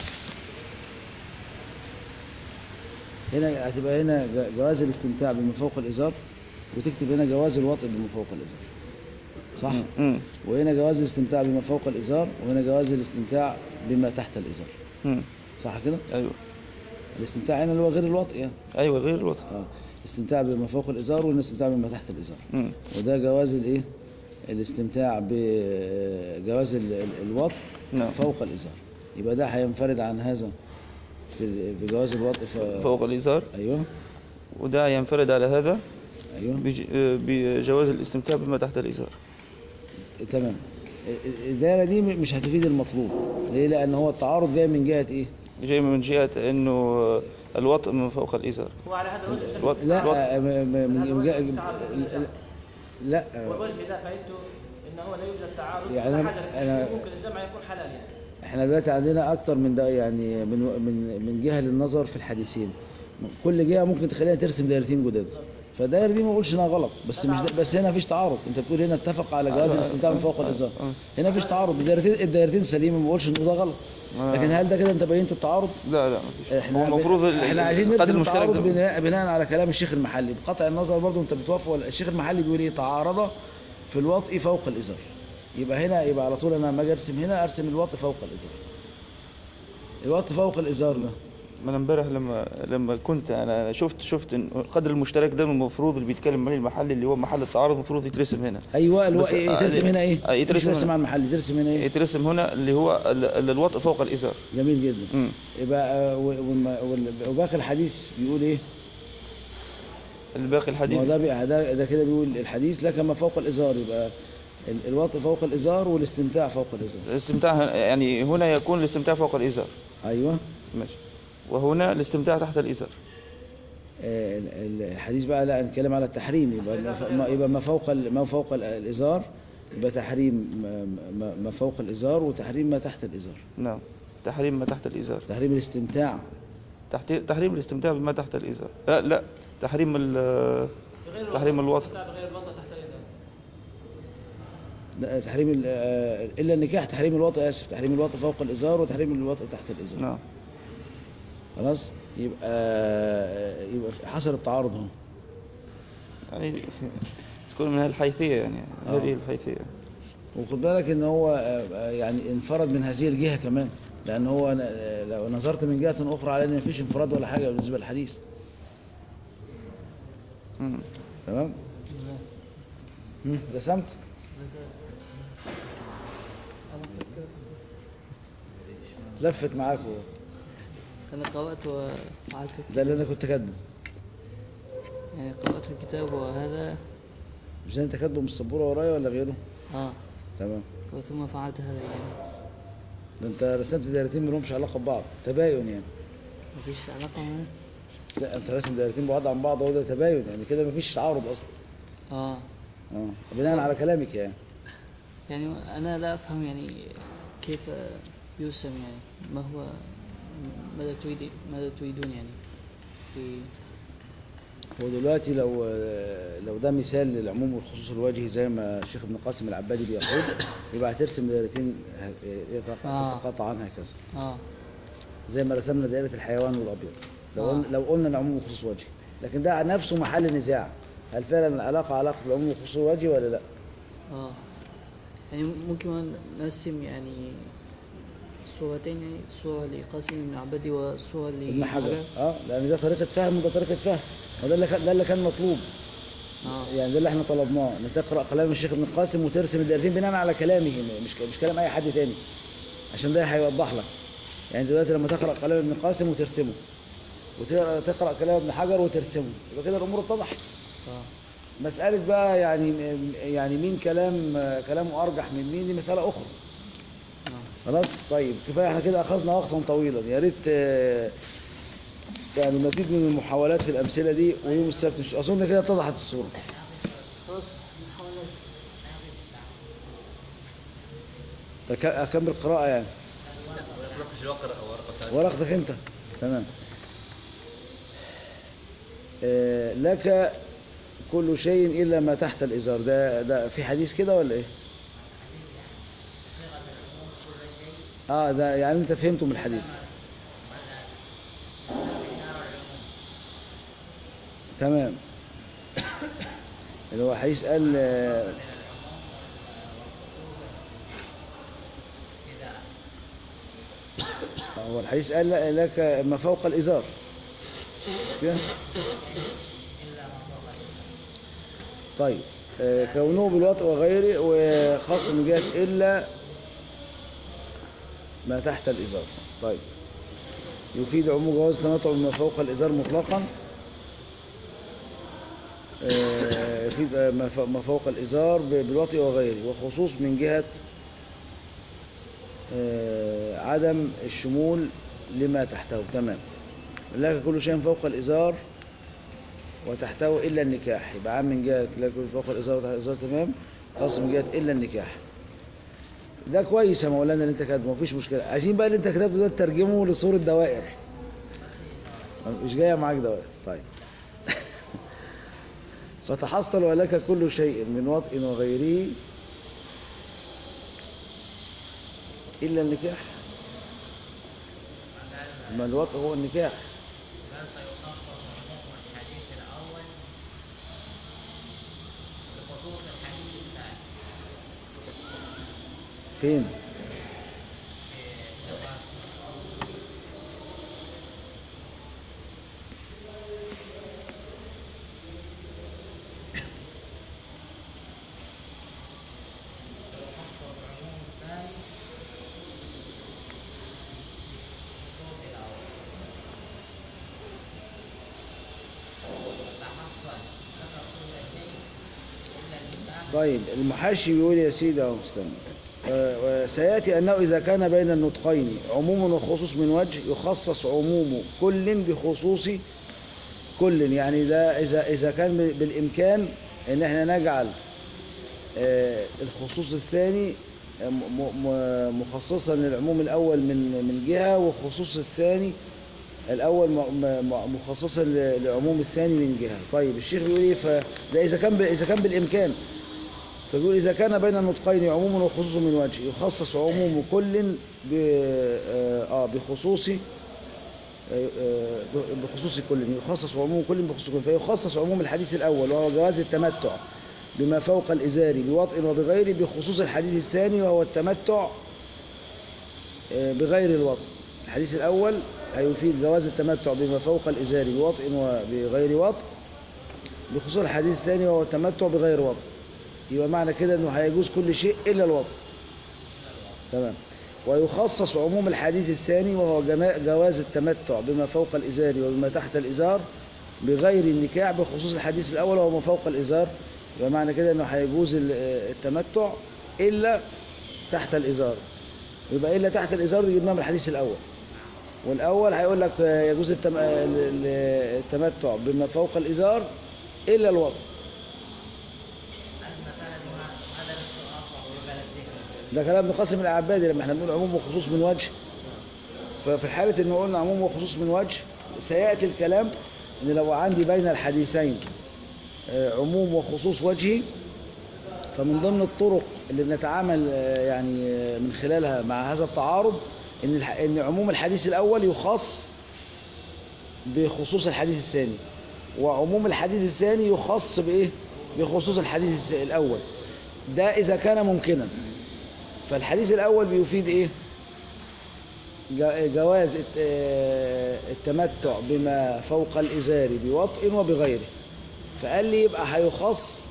هنا هتبقى هنا ج- جواز الاستمتاع بما فوق الازار وتكتب هنا جواز الوطء بما فوق الازار صح مم. وهنا جواز الاستمتاع بما فوق الازار وهنا جواز الاستمتاع بما تحت الازار مم. صح كده ايوه الاستمتاع هنا اللي هو غير الوطء يعني ايوه غير الوضع اه الاستمتاع بما فوق الازار والاستمتاع بما تحت الازار مم. وده جواز الايه الاستمتاع بجواز ال- ال- الوطء نعم. فوق الازار يبقى ده هينفرد عن هذا في بجواز الوطء ف... فوق الإزار ايوه وده ينفرد على هذا ايوه بج- آه، بجواز الاستمتاع بما تحت الإزار تمام الدائره دي م- مش هتفيد المطلوب ليه لان هو التعارض جاي من جهه ايه جاي من جهة انه آه، الوطء من فوق الإزار هو على هذا الوجه يسمى الوطء لا الوطء آه، م- م- من- من جهة- لا آه، والوجه ده فائدته انه لا يوجد تعارض يعني ولا أنا- حاجه أنا- ممكن الجمع يكون حلال يعني احنا دلوقتي عندنا اكتر من ده يعني من من من جهه للنظر في الحديثين كل جهه ممكن تخليها ترسم دايرتين جداد فالدايره دي ما بقولش انها غلط بس مش ده بس هنا مفيش تعارض انت بتقول هنا اتفق على جواز الاستمتاع من فوق الازار هنا مفيش تعارض الدايرتين الدايرتين سليمه ما بقولش ان ده غلط لكن هل ده كده انت بينت التعارض لا لا مفيش احنا هو المفروض ال- احنا عايزين القدر نرسم المشترك التعارض ده- بناء, بناء على كلام الشيخ المحلي بقطع النظر برضو انت بتوافق ولا الشيخ المحلي بيقول ايه تعارض في الوطء فوق الازار يبقى هنا يبقى على طول انا لما اجي ارسم هنا ارسم الوطء فوق الازار الوطء فوق الازار ده ما انا امبارح لما لما كنت انا شفت شفت إن القدر المشترك ده المفروض اللي بيتكلم عليه المحل اللي هو محل التعارض المفروض يترسم هنا ايوه الو... بس- إيه ترسم هنا ايه آه، يترسم مش ترسم هنا. على المحل ترسم هنا ايه يترسم هنا اللي هو ال- ال- الوطء فوق الإزار جميل جدا مم. يبقى آه، و- والم- وال- وباقي الحديث بيقول ايه الباقي ما الحديث هو ده بي- ده, ده كده بيقول الحديث لك ما فوق الازار يبقى ال- الوطء فوق الازار والاستمتاع فوق الازار الاستمتاع هنا- يعني هنا يكون الاستمتاع فوق الإزار ايوه ماشي وهنا الاستمتاع تحت الإزار آه، ال- ال- الحديث بقى لا نتكلم على التحريم يبقى ما ف- ما يبقى ما فوق ال- ما فوق ال- الازار يبقى تحريم ما- ما- ما فوق الازار وتحريم ما تحت الازار نعم تحريم ما تحت الإزار تحريم الاستمتاع تحت تحريم الاستمتاع بما تحت الإزار لا لا تحريم ال بغير تحريم الوطء. الوطء. بغير الوطء تحت الإزار لا، تحريم ال- آه، الا النكاح تحريم الوطء اسف تحريم الوطء فوق الازار وتحريم الوطء تحت الازار نعم خلاص يبقى آه، يبقى في- حصل التعارض هنا يعني تكون من الحيثية يعني آه. هذه الحيثية وخد بالك ان هو آه، آه، يعني انفرد من هذه الجهه كمان لان هو ن- آه، لو نظرت من جهه اخرى على ان مفيش انفراد ولا حاجه بالنسبه للحديث مم. تمام مم، رسمت لفت معاك هو. أنا قرأت وفعلت ده اللي انا كنت كاتبه يعني قرأت الكتاب وهذا مش انت كاتبه من السبوره ورايا ولا غيره آه تمام ثم فعلت هذا يعني ده انت رسمت دايرتين ما لهمش علاقه ببعض تباين يعني مفيش علاقة معاه لا انت راسم دايرتين بعاد عن بعض اهو ده تباين يعني كده مفيش تعارض اصلا اه اه بناء على كلامك يعني يعني أنا لا أفهم يعني كيف يرسم يعني ما هو ماذا تريد ماذا تريدون يعني في هو دلوقتي لو لو ده مثال للعموم والخصوص الوجهي زي ما الشيخ ابن قاسم العبادي بيقول يبقى هترسم دايرتين يتقطع آه. يتقاطع عنها كذا اه زي ما رسمنا دائرة الحيوان والأبيض لو آه. قلنا لو قلنا العموم والخصوص وجهي لكن ده نفسه محل نزاع هل فعلا العلاقة علاقة العموم والخصوص وجهي ولا لا؟ اه يعني ممكن نرسم يعني صورتين يعني صورة لقاسم بن عبدي وصورة ابن حجر لحجر اه لأن ده طريقة فهم وده طريقة فهم وده اللي كان ده اللي كان مطلوب اه يعني ده اللي احنا طلبناه ان تقرا كلام الشيخ ابن القاسم وترسم الدايرتين بناء على كلامه مش مش كلام اي حد تاني عشان ده هيوضح لك يعني دلوقتي لما تقرا كلام ابن القاسم وترسمه وتقرا كلام ابن حجر وترسمه يبقى كده الامور اتضحت اه مساله بقى يعني يعني مين كلام كلامه ارجح من مين دي مساله اخرى اه خلاص طيب كفايه احنا كده اخذنا وقتا طويلا يا ريت آه، يعني مزيد من المحاولات في الامثله دي ويوم السبت مش اظن كده اتضحت الصوره خلاص فك- اكمل قراءه يعني ناقش الواقع او ورقه ثانيه ورقتك انت تمام آه، لك كل شيء الا ما تحت الازار ده ده في حديث كده ولا ايه اه ده يعني انت فهمته من الحديث تمام اللي هو حديث قال آه، هو الحديث قال لك ما فوق الإزار كده؟ طيب آه، كونه بالوطء وغيره وخاص من جهة إلا ما تحت الإزار طيب يفيد عموم جواز التنطع بما فوق الإزار مطلقا آه، يفيد آه، ما ف- ما فوق الإزار ب- بالوطء وغيره وخصوص من جهة آه، عدم الشمول لما تحته تمام لك كل شيء فوق الإزار وتحته إلا النكاح يبقى عام من جهة لك كل فوق الإزار وتحت الإزار تمام خاص من جهة إلا النكاح ده كويس يا مولانا اللي انت كاتبه مفيش مشكلة عايزين بقى اللي انت كتبته ده تترجمه لصورة دوائر مش جاية معاك دوائر طيب فتحصل ولك كل شيء من وطء وغيره إلا النكاح ما الوطء هو النكاح فين طيب المحاشي بيقول يا سيدي اهو استنى آه، وسياتي انه اذا كان بين النطقين عموم وخصوص من وجه يخصص عموم كل بخصوص كل يعني ده اذا اذا كان ب- بالامكان ان احنا نجعل آه، الخصوص الثاني م- م- مخصصا للعموم الاول من من جهه والخصوص الثاني الاول م- م- مخصصا ل- للعموم الثاني من جهه طيب الشيخ بيقول ايه فده اذا كان ب- اذا كان بالامكان فبيقول إذا كان بين النطقين عموم وخصوص من وجه يخصص عموم كل ب- آه آه، بخصوص آه، آه، بخصوص كل يخصص عموم كل بخصوص كل فيخصص عموم الحديث الأول وهو جواز التمتع بما فوق الإزار بوطء وبغيره بخصوص الحديث الثاني وهو التمتع آه، بغير الوطء الحديث الأول هيفيد جواز التمتع بما فوق الإزار بوطء وبغير وطء بخصوص الحديث الثاني وهو التمتع بغير وطء يبقى معنى كده انه هيجوز كل شيء الا الوضع تمام ويخصص عموم الحديث الثاني وهو جما- جواز التمتع بما فوق الازار وبما تحت الازار بغير النكاح بخصوص الحديث الاول وهو ما فوق الازار يبقى معنى كده انه هيجوز ال- التمتع الا تحت الازار يبقى الا تحت الازار دي جبناها من الحديث الاول والأول هيقول لك آه، يجوز التم... آه، ال- ال- التمتع بما فوق الإزار إلا الوضع ده كلام ابن قاسم العبادي لما احنا بنقول عموم وخصوص من وجه ففي حالة ان قلنا عموم وخصوص من وجه سيأتي الكلام ان لو عندي بين الحديثين آه، عموم وخصوص وجهي فمن ضمن الطرق اللي بنتعامل آه، يعني آه، من خلالها مع هذا التعارض ان الح- ان عموم الحديث الاول يخص بخصوص الحديث الثاني وعموم الحديث الثاني يخص بايه بخصوص الحديث الس- الاول ده اذا كان ممكنا فالحديث الاول بيفيد ايه ج- جواز الت- آه، التمتع بما فوق الازار بوطء وبغيره فقال لي يبقى هيخص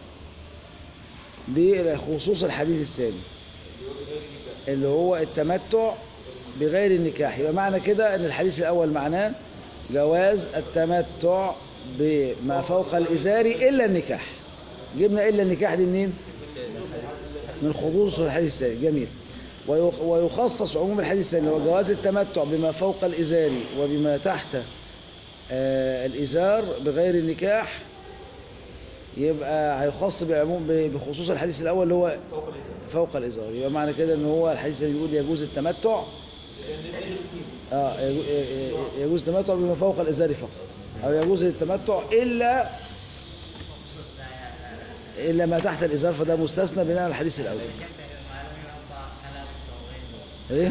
بخصوص الحديث الثاني اللي هو التمتع بغير النكاح يبقى معنى كده ان الحديث الاول معناه جواز التمتع بما فوق الازار الا النكاح جبنا الا النكاح دي منين من خصوص الحديث الثاني جميل ويخ- ويخصص عموم الحديث الثاني هو جواز التمتع بما فوق الازار وبما تحت آه، الازار بغير النكاح يبقى هيخص بعموم ب- بخصوص الحديث الاول اللي هو فوق الازار يبقى معنى كده ان هو الحديث اللي بيقول يجوز التمتع اه يجو- يجوز التمتع بما فوق الازار فقط او يجوز التمتع الا الا ما تحت الازار فده مستثنى بناء على الحديث الاول ايه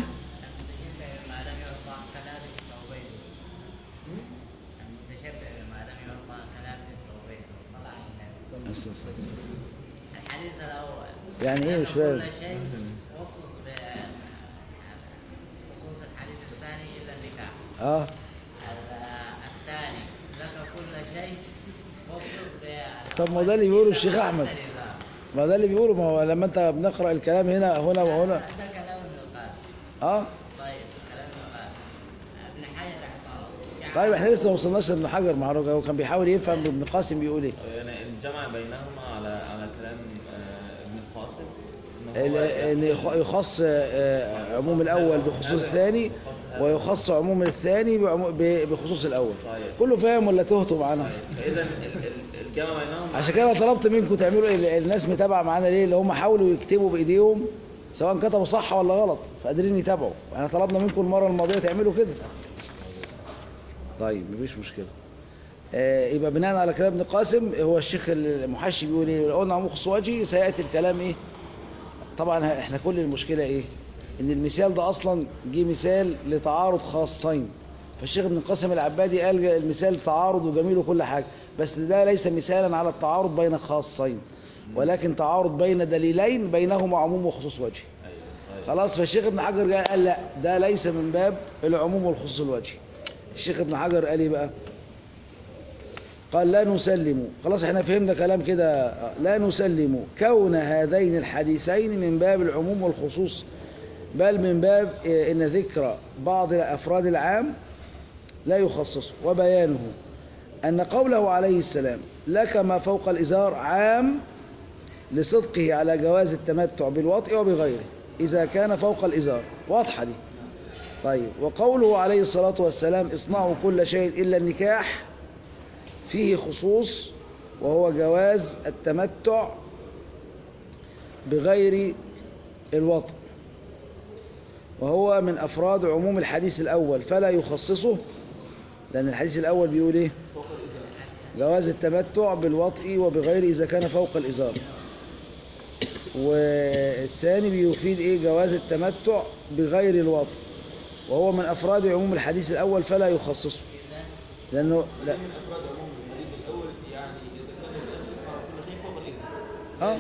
الحديث الأول يعني ايه مش فاهم كل شيء خصوص ب- خصوص الحديث الثاني إلا النكاح اه ال- الثاني ذكر كل شيء خصوص ب- طب ما ده اللي بيقوله الشيخ احمد ما ده اللي بيقوله ما هو لما انت بنقرا الكلام هنا هنا وهنا ده كلام ابن القاسم اه طيب كلام ابن القاسم ابن حجر رحمه الله طيب احنا لسه ما وصلناش لابن حجر مع هو كان بيحاول يفهم ابن قاسم بيقول ايه يعني الجمع بينهما على على كلام آه، ابن القاسم إن هو ال- ان يخ- يخص آه، عموم الاول بخصوص الثاني ويخص عموم الثاني بعمو- ب- بخصوص الاول كله فاهم ولا تهتوا معانا فاذا الجمع بينهما عشان كده أنا طلبت منكم تعملوا ال- الناس متابعه معانا ليه اللي هم حاولوا يكتبوا بايديهم سواء كتبوا صح ولا غلط فقادرين يتابعوا احنا طلبنا منكم المره الماضيه تعملوا كده طيب مفيش مشكله آه، يبقى بناء على كلام ابن قاسم هو الشيخ المحشي بيقول ايه لو قلنا عموم خصوص وجهي سياتي الكلام ايه طبعا احنا كل المشكله ايه ان المثال ده اصلا جه مثال لتعارض خاصين فالشيخ ابن قاسم العبادي قال المثال تعارض وجميل وكل حاجه بس ده ليس مثالا على التعارض بين خاصين ولكن تعارض بين دليلين بينهما عموم وخصوص وجهي خلاص فالشيخ ابن حجر جاء قال لا ده ليس من باب العموم والخصوص الوجهي الشيخ ابن حجر قال ايه بقى قال لا نسلم خلاص احنا فهمنا كلام كده لا نسلم كون هذين الحديثين من باب العموم والخصوص بل من باب اه، ان ذكر بعض افراد العام لا يخصصه وبيانه ان قوله عليه السلام لك ما فوق الازار عام لصدقه على جواز التمتع بالوطء وبغيره اذا كان فوق الازار واضحه دي طيب وقوله عليه الصلاه والسلام اصنعوا كل شيء الا النكاح فيه خصوص وهو جواز التمتع بغير الوطء وهو من أفراد عموم الحديث الأول فلا يخصصه لأن الحديث الأول بيقول إيه جواز التمتع بالوطء وبغير إذا كان فوق الإزار والثاني بيفيد إيه جواز التمتع بغير الوطء وهو من أفراد عموم الحديث الأول فلا يخصصه لأنه لا من افراد عموم الحديث الاول يعني اذا كان الانسان يسمع كل شيء فوق الاسم اه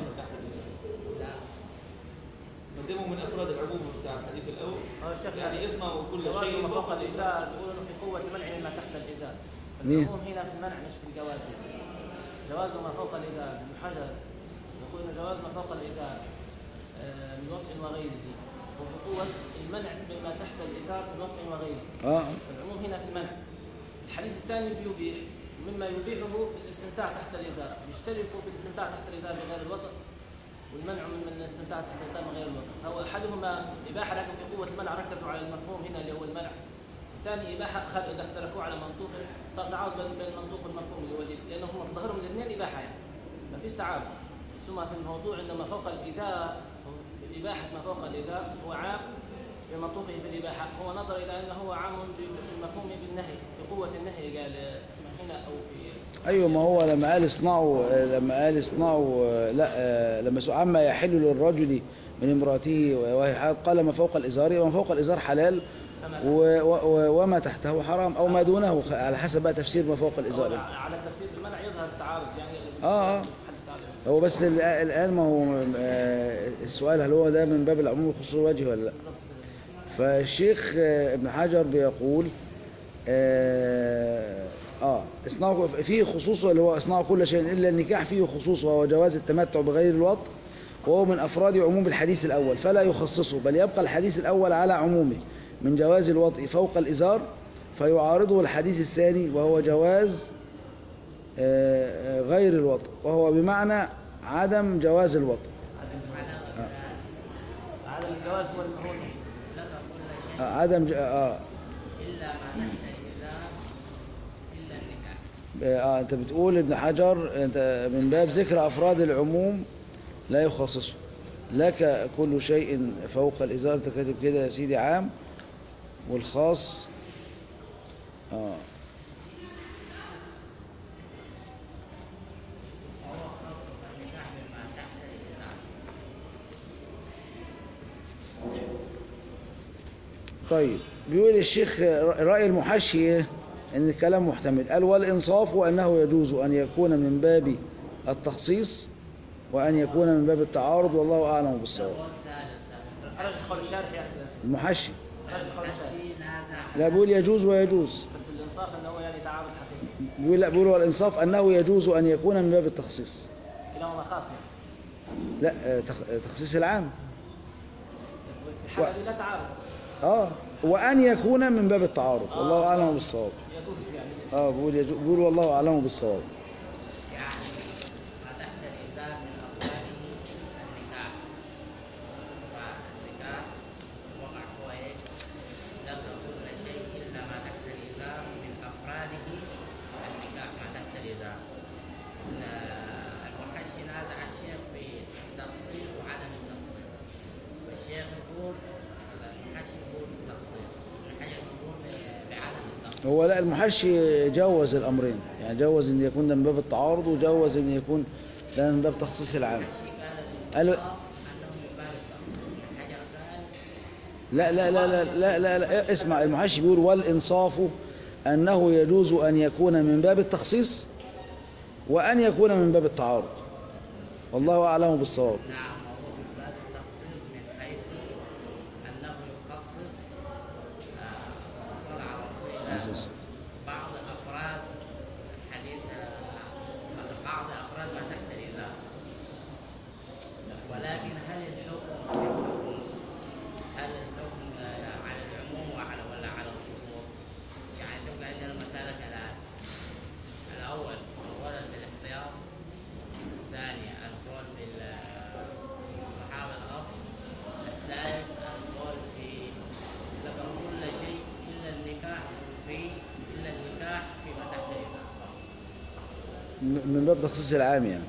قدموا من افراد العموم بتاع الحديث الاول هو الشيخ يعني يسمع كل جواز شيء ما فوق فوق الإزار يقول إنه في قوة منع مما تحت الإزار مين؟ العموم هنا في المنع مش في الجواز جواز ما فوق الإزار ابن حجر يقول إن جواز ما فوق الإزار آه، من وطء وغيره وفي قوة المنع مما تحت الإزار من وطء وغيره اه العموم هنا في المنع الحديث الثاني بيبيح مما يبيحه الاستمتاع تحت الإزار يشتركوا في الاستمتاع تحت الإزار بغير الوطء والمنع من من الاستمتاع تحت الإزار بغير الوطء هو أحدهما إباحة لكن في قوة المنع ركزوا على المفهوم هنا اللي هو المنع ثاني إباحة خل- إذا اختلفوا على منطوق تعارض بين بين المنطوق والمفهوم اللي هو دي لأنه هم ظهرهم الاثنين إباحة يعني ما فيش تعارض ثم في الموضوع أن ما فوق الإزار إباحة ما فوق الإزار هو عام بمنطوقه في الإباحة هو نظر إلى أنه هو عام بمفهومه بالنهي بقوة النهي قال هنا أو في ايوه ما هو لما قال اصنعوا لما قال اصنعوا لا لما سئل عما يحل للرجل من امراته وهي حائض قال ما فوق الازار وما فوق الازار حلال و- و- وما تحته حرام او ما دونه على حسب بقى تفسير ما فوق هو الازار على تفسير المنع يظهر التعارض يعني آه، آه. حل التعارض. هو بس ال- الان ما هو آه، السؤال هل هو ده من باب العموم والخصوص الوجه ولا لا فالشيخ آه، ابن حجر بيقول اه, آه اصنعوا فيه خصوص اللي هو اصنعوا كل شيء الا النكاح فيه خصوص وهو جواز التمتع بغير الوطء وهو من افراد عموم الحديث الاول فلا يخصصه بل يبقى الحديث الاول على عمومه من جواز الوطء فوق الازار فيعارضه الحديث الثاني وهو جواز آه، آه، غير الوطء وهو بمعنى عدم جواز الوطء هذا الجواز هو هو آه، عدم ج... آه, إلا ما تحت الإزار إلا النكاح آه انت بتقول ابن حجر انت من باب ذكر افراد العموم لا يخصصه لك كل شيء فوق الازار انت كاتب كده يا سيدي عام والخاص اه وهو خاص بالنكاح بما تحت الإزار طيب بيقول الشيخ رأي المحشي إيه؟ ان الكلام محتمل قال والانصاف وانه يجوز ان يكون من باب التخصيص وان يكون من باب التعارض والله اعلم بالصواب هو الثالث خرج قول الشارح يعني المحشي خرج قول الشارح في نازع لا بيقول يجوز ويجوز بس الانصاف انه هو يعني تعارض حقيقي بيقول لا بيقول والانصاف انه يجوز ان يكون من باب التخصيص كلاهما خاص يعني لا آه، تخ- آه، تخصيص العام في الحالة دي لا تعارض اه وان يكون من باب التعارض والله اعلم بالصواب يجوز يعني اه بيقول يجوز بيقول والله اعلم بالصواب يعني ما تحت الإزار من أفراده النكاح فالنكاح وقع هو إيه؟ ذكر كل شيء إلا ما تحت الإزار من أفراده النكاح ما تحت الإزار إن المحشي نازع الشيخ في التخصيص وعدم التخصيص والشيخ يقول المحشي يقول تخصيص المحشي يقول بعدم التخصيص هو لا المحشي جوز الامرين يعني جوز ان يكون ده من باب التعارض وجوز ان يكون ده من باب تخصيص العام قال أنه من باب التخصيص الحجر قال لا لا لا لا لا, لا, لا اسمع المحشي بيقول والانصاف انه يجوز ان يكون من باب التخصيص وان يكون من باب التعارض والله اعلم بالصواب نعم وهو من باب التخصيص من حيث أنه يخصص آه، وصل على رسول أساس. بعض أفراد حديث آه، بعض أفراد ما تحت الإزار ولكن هل الحكم في الحكم هل الحكم آه، على العموم وعلى ولا على الخصوص؟ يعني تبقى عندنا مسألة كالآتي الأول أولا بالاحتياط الثاني القول بالصحابة الأصل الثالث القول في ذكر كل شيء إلا النكاح في إلا النكاح فيما تحت الإزار م- من باب تخصيص العام يعني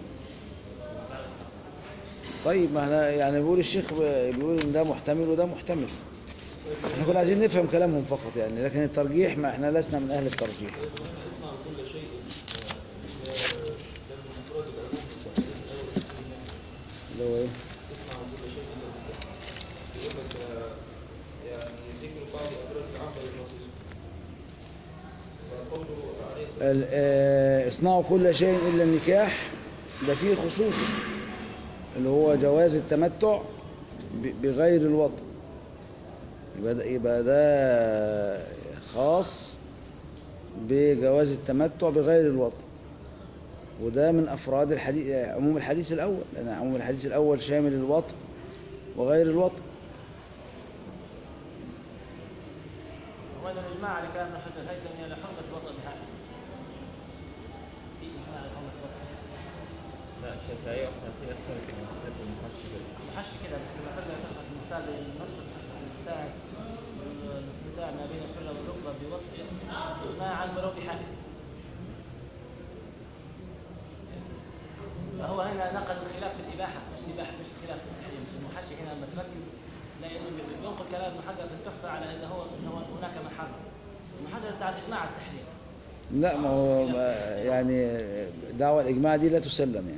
طيب ما احنا يعني بيقول الشيخ ب- بيقول ان ده محتمل وده محتمل احنا كنا عايزين نفهم كلامهم فقط يعني لكن الترجيح ما احنا لسنا من اهل الترجيح اسمع كل شيء آه، ده من افراد العموم في الحديث الاول والثاني. اللي هو ايه اسمع كل شيء الا بالله يقول لك آه، يعني ذكر بعض افراد العام بالنصوص فقوله عليه الصلاة ال- آه، اصنعوا كل شيء الا النكاح ده فيه خصوص اللي هو جواز التمتع ب- بغير الوطء يبقى ده, يبقى ده خاص بجواز التمتع بغير الوطء وده من افراد الحديث عموم الحديث الاول لان عموم الحديث الاول شامل الوطء وغير الوطء وهذا الإجماع على كلام ابن حجر الهيثمي على حرمة الوطن بهذا في إجماع على حرمة الوطن لا الشافعية والحنفية اختلفوا من حيث المحشي كده محش كده بس لما ترجع تاخذ مثال النص بتاع بتاع ما بين الحلة والركبة بوطء إغناء عن ولو بحاله فهو هنا نقل الخلاف في الإباحة مش الإباحة مش الخلاف في التحريم مش المحشي هنا لما تركز لأنه بينقل كلام ابن حجر في التحفة على أنه هو أنه هناك من حرم ابن حجر بتاع الإجماع على التحريم لا ما هو ما- يعني دعوة الإجماع دي لا تسلم يعني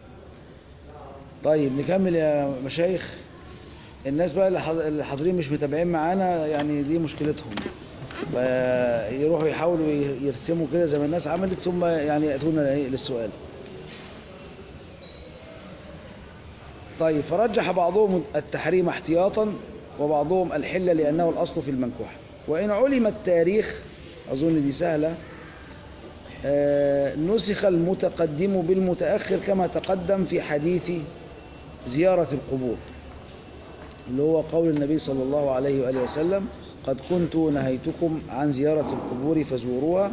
طيب نكمل يا مشايخ الناس بقى اللي حاض- اللي حاضرين مش متابعين معانا يعني دي مشكلتهم فيروحوا يحاولوا ي- يرسموا كده زي ما الناس عملت ثم يعني يأتونا إيه للسؤال طيب فرجح بعضهم التحريم احتياطا وبعضهم الحلة لأنه الأصل في المنكوح وإن علم التاريخ أظن دي سهلة آه، نسخ المتقدم بالمتأخر كما تقدم في حديث زيارة القبور اللي هو قول النبي صلى الله عليه وآله وسلم قد كنت نهيتكم عن زيارة القبور فزوروها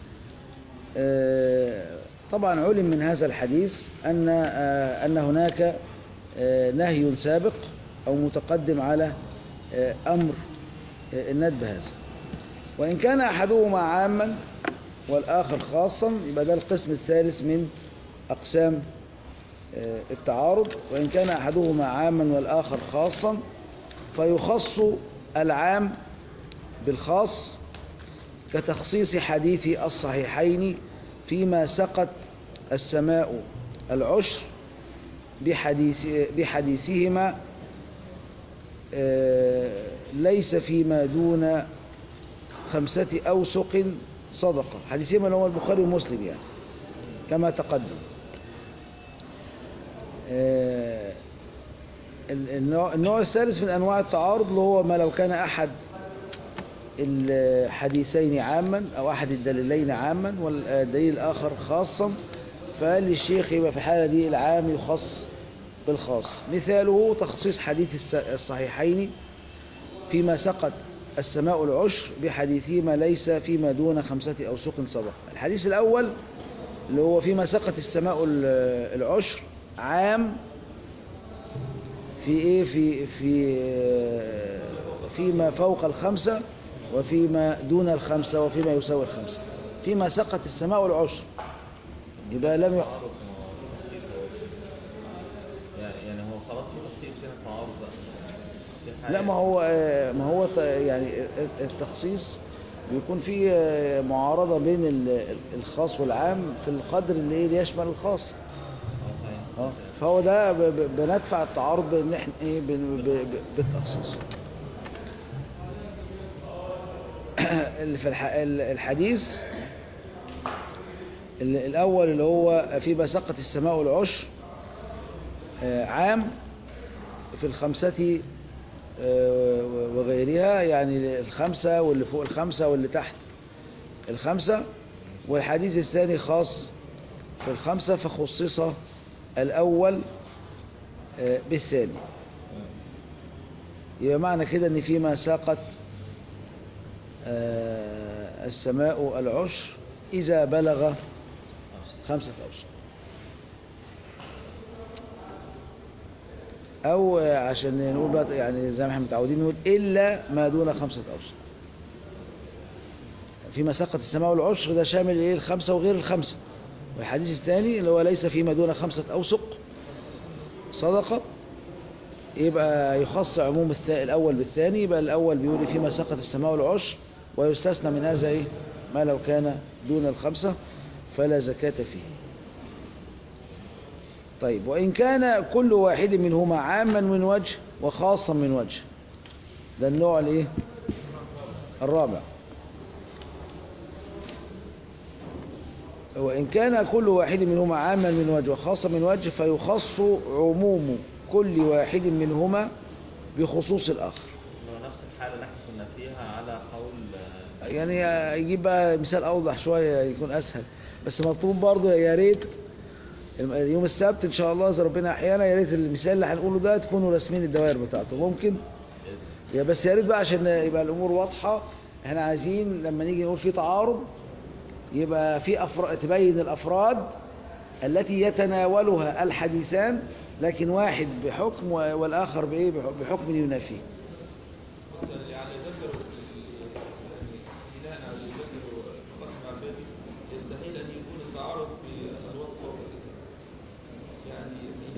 آه، طبعا علم من هذا الحديث أن آه، أن هناك آه، نهي سابق أو متقدم على آه، أمر آه، الندب هذا وإن كان أحدهما عاما والآخر خاصا يبقى ده القسم الثالث من أقسام آه، التعارض وإن كان أحدهما عاما والآخر خاصا فيخص العام بالخاص كتخصيص حديث الصحيحين فيما سقت السماء العشر بحديث بحديثهما آه، ليس فيما دون خمسة أوسق صدقة حديثهما اللي هو البخاري ومسلم يعني كما تقدم آه، ال- النوع النوع الثالث من أنواع التعارض اللي هو ما لو كان أحد الحديثين عاما أو أحد الدليلين عاما والدليل الآخر خاصا فقال للشيخ يبقى في الحالة دي العام يخص بالخاص مثاله تخصيص حديث الس- الصحيحين فيما سقط السماء العشر بحديثهما ليس فيما دون خمسة أوسق صدقة الحديث الأول اللي هو فيما سقط السماء ال- العشر عام في ايه في في فيما فوق الخمسة وفيما دون الخمسة وفيما يساوي الخمسة فيما سقط السماء العشر يبقى لم يق... تعارض ما هو تخصيص هو يعني يعني هو خلاص في تخصيص فيها تعارض بقى في حاجة لا ما هو آه، ما هو ت- يعني التخصيص بيكون فيه آه، معارضة بين ال- الخاص والعام في القدر اللي إيه اللي يشمل الخاص اه صحيح اه فهو ده ب- ب- بندفع التعارض بان احنا ايه بن- ب- ب- بالتخصيص اللي في الح- ال- الحديث ال- الاول اللي هو فيما سقط السماء العشر آه، عام في الخمسة آه، وغيرها يعني الخمسة واللي فوق الخمسة واللي تحت الخمسة والحديث الثاني خاص في الخمسة فخصص الأول آه، بالثاني يبقى معنى كده ان فيما ساقت آه، السماء العشر إذا بلغ خمسة أوسق أو آه، عشان نقول بقى يعني زي ما احنا متعودين نقول إلا ما دون خمسة أوسق فيما سقط السماء العشر ده شامل ايه الخمسة وغير الخمسة والحديث الثاني اللي هو ليس فيما دون خمسة أوسق صدقة يبقى يخص عموم الث- الأول بالثاني يبقى الأول بيقول فيما سقط السماء العشر ويستثنى من هذا إيه ما لو كان دون الخمسة فلا زكاة فيه طيب وإن كان كل واحد منهما عاما من وجه وخاصا من وجه ده النوع الايه الرابع وإن كان كل واحد منهما عاما من وجه وخاصا من وجه فيخص عموم كل واحد منهما بخصوص الآخر لو نفس الحالة اللي احنا كنا فيها على قول آه، يعني يجيب بقى مثال أوضح شوية يكون أسهل بس مطلوب برضه يا ريت يوم السبت إن شاء الله إذا ربنا أحيانا يا ريت المثال اللي هنقوله ده تكونوا راسمين الدوائر بتاعته ممكن يا بس يا ريت بقى عشان يبقى الأمور واضحة احنا عايزين لما نيجي نقول في تعارض يبقى في أفراد تبين الأفراد التي يتناولها الحديثان لكن واحد بحكم والآخر بإيه بحكم ينافيه بس يعني ذكروا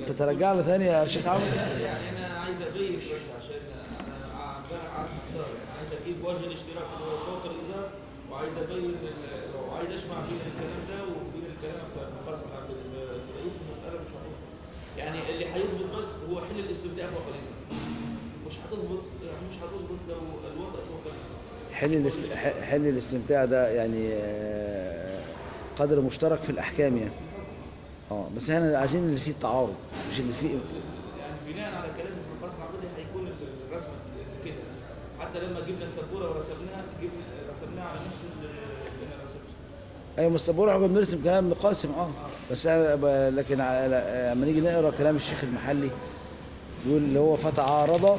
تترجعنا ثاني يا شيخ عمرو يعني انا عايز ابين بس عشان انا امبارح قعدت محتار يعني عايز اجيب وجه الاشتراك اللي هو فوق الازار وعايز ابين ال- وعايز اجمع بين الكلام ده وبين الكلام بتاع المقاسم عبد الرئيس المساله مش هتظبط يعني اللي هيظبط بس هو حل الاستمتاع فوق الازار مش هتظبط مش هتظبط لو الوضع فوق الازار حل الاست- ح- حل الاستمتاع ده يعني آه، قدر مشترك في الأحكام يعني اه بس احنا عايزين اللي فيه التعارض مش اللي فيه يعني بناء على كلام ابن القاسم عبد هيكون الرسم كده حتى لما جبنا السبوره ورسمناها جبنا رسمناها على نفس ال- اللي انا رسمته ايوه مستبور احنا بنرسم كلام ابن قاسم اه بس أنا ب- لكن على- لما نيجي نقرا كلام الشيخ المحلي يقول اللي هو فتعارض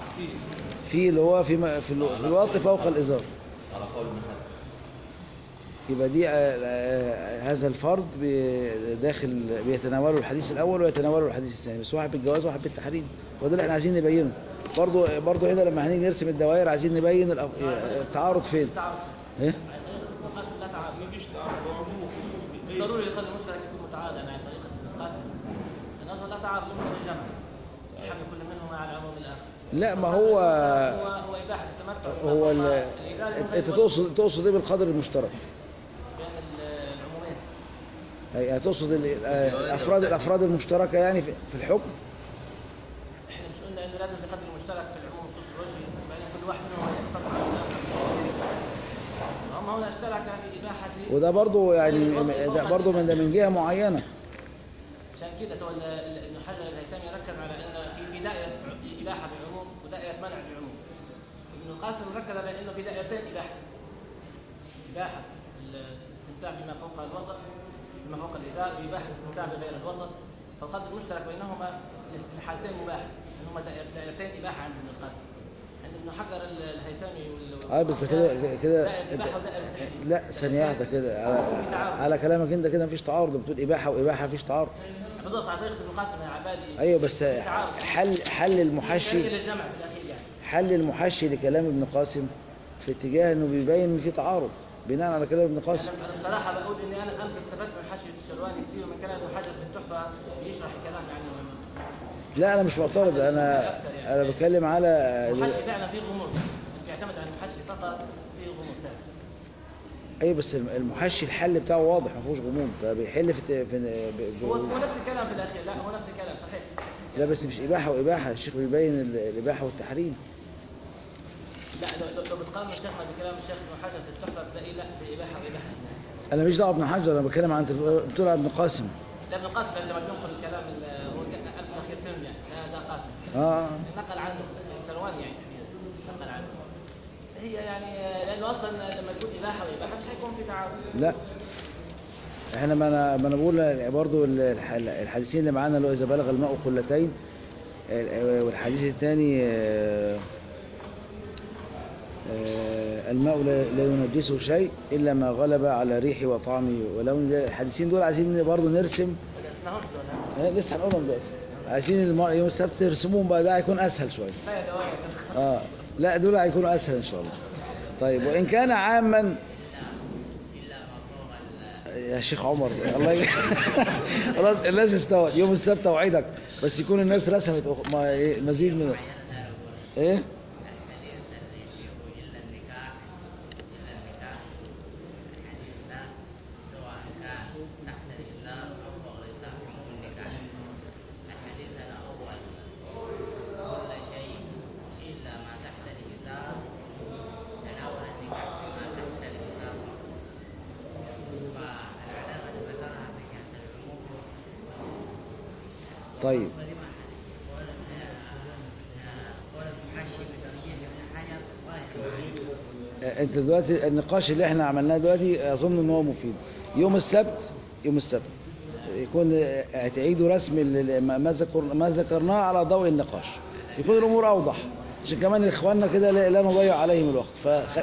في اللي هو في م- في الو- في الوقت فوق الازار على قول المحل يبقى دي آه، آه، هذا الفرض بي- داخل بيتناوله الحديث الاول ويتناوله الحديث الثاني بس واحد بالجواز وواحد بالتحريم وده اللي احنا عايزين نبينه برضه برضه هنا لما هنيجي نرسم الدوائر عايزين نبين الأف- التعارض فين تعارض ايه القاسم لا تعارض مفيش تعارض هو عموما في ضروري يخلي المشترك يكون متعارض يعني عن طريقة القاسم لأن أصلا لا تعارض ممكن الجمع يحمل كل منهما على عموم الآخر لا ما هو هو هو إباحة التمتع هو ال- الإدارة ممكن انت يكون تقصد تقصد ايه بالقدر المشترك بين ال- العمومين يعني تقصد ال- آه، الافراد الافراد المشتركه يعني في في الحكم احنا مش قلنا انه لازم بقدر المشترك في العموم خصوص الوجه بعدين كل واحد منهم يستطيع على الاخر هم هنا اشترك في اباحه وده برضه يعني ده برضه من ده من جهه معينه عشان كده تو ال- ال- ابن حجر الهيثمي ركز على ان في في دائره اباحه بالعموم ودائره منع بالعموم ابن القاسم ركز على انه في دائرتين اباحه اباحه الاستمتاع بما فوق الوسط بما فوق الازار واباحه الاستمتاع بغير الوسط فالقدر المشترك بينهما في الحالتين مباح انهما دائر- دائرتين اباحه عند ابن القاسم عند ابن حجر ال- الهيثمي وال- اه بس ده كده كده دائره اباحه ودائره تحريم لا ثانيه واحده كده على, على كلامك انت كده مفيش تعارض بتقول اباحه واباحه مفيش تعارض بالضبط على طريقه ابن القاسم يا عبادي ايوه بس في تعارض. حل حل دليل المحشي الجمع في الاخير يعني حل المحشي لكلام ابن قاسم في اتجاه انه بيبين ان في تعارض بناء على كلام ابن قاسم انا أنا الصراحه بقول اني انا امس استفدت من حشي الشرواني كثير من كلام ابن حجر في التحفه بيشرح الكلام يعني لا انا مش معترض انا انا بتكلم على المحشي فعلا فيه غموض يعتمد على المحشي فقط فيه غموض فعلا اي بس المحشي الحل بتاعه واضح ما فيهوش غموض فبيحل في في ب- هو ب- هو نفس الكلام في الاخير لا هو نفس الكلام صحيح لا بس مش اباحه واباحه الشيخ بيبين ال- الاباحه والتحريم لا لو, لو, لو بتقارن شيخنا بكلام الشيخ ابن حجر في التحفه بتلاقي لا باباحه واباحه انا مش دعوه ابن حجر انا بتكلم عن انت بتقول عن ابن قاسم ده ابن قاسم لما بينقل الكلام ال- هو الف الاخير فيلم يعني ده ده قاسم اه نقل عنه شرواني يعني نقل عنه هي يعني لانه اصلا لما تقول اباحه واباحه مش هيكون في تعارض لا احنا ما انا ما انا بقول برضه الح- الحديثين اللي معانا اللي هو اذا بلغ الماء قلتين ال- والحديث الثاني آه، آه، الماء لا لا ينجسه شيء الا ما غلب على ريحه وطعمه ولون الحديثين دول عايزين برضه نرسم اسمها دول آه، لسه هنقولهم دلوقتي عايزين الم- يوم السبت ترسموهم بقى ده هيكون اسهل شويه لا يا دوايا اه لا دول هيكونوا اسهل ان شاء الله طيب وان كان عاما يا شيخ عمر الله ي... خلاص الناس استوت يوم السبت اوعدك بس يكون الناس رسمت أخ- ما إيه، مزيد من ايه الحديث اللي فيه إلا النكاح إلا النكاح الحديث ده سواء كان تحت الإسلام أو فوق الإسلام حكم النكاح الحديث الأول كل شيء إلا ما تحت الإسلام تناول النكاح فيما تحت الإسلام فالعلامة اللي ذكرها في كانت العموم طيب ولما حديث قول قول المحشي بترجيح ابن حجر ظاهر آه، انت دلوقتي النقاش اللي احنا عملناه دلوقتي اظن ان هو مفيد يوم السبت يوم السبت يكون آه، تعيدوا رسم ال- ال- ما ذكر ما ذكرناه على ضوء النقاش يكون الامور اوضح عشان كمان اخواننا كده لا لا نضيع عليهم الوقت ف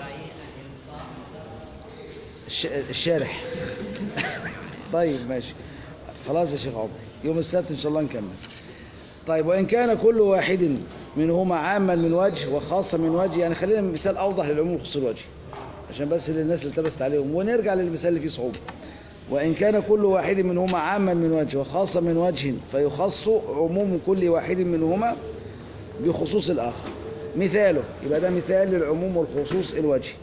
الش- الشارح طيب ماشي خلاص يا شيخ عمر يوم السبت ان شاء الله نكمل طيب وإن كان كل واحد منهما عاما من وجه وخاصا من وجه يعني خلينا مثال أوضح للعموم خصوص الوجه عشان بس للناس اللي التبست عليهم ونرجع للمثال اللي فيه صعوبة وإن كان كل واحد منهما عاما من وجه وخاصا من وجه فيخص عموم كل واحد منهما بخصوص الآخر مثاله يبقى ده مثال للعموم والخصوص الوجهي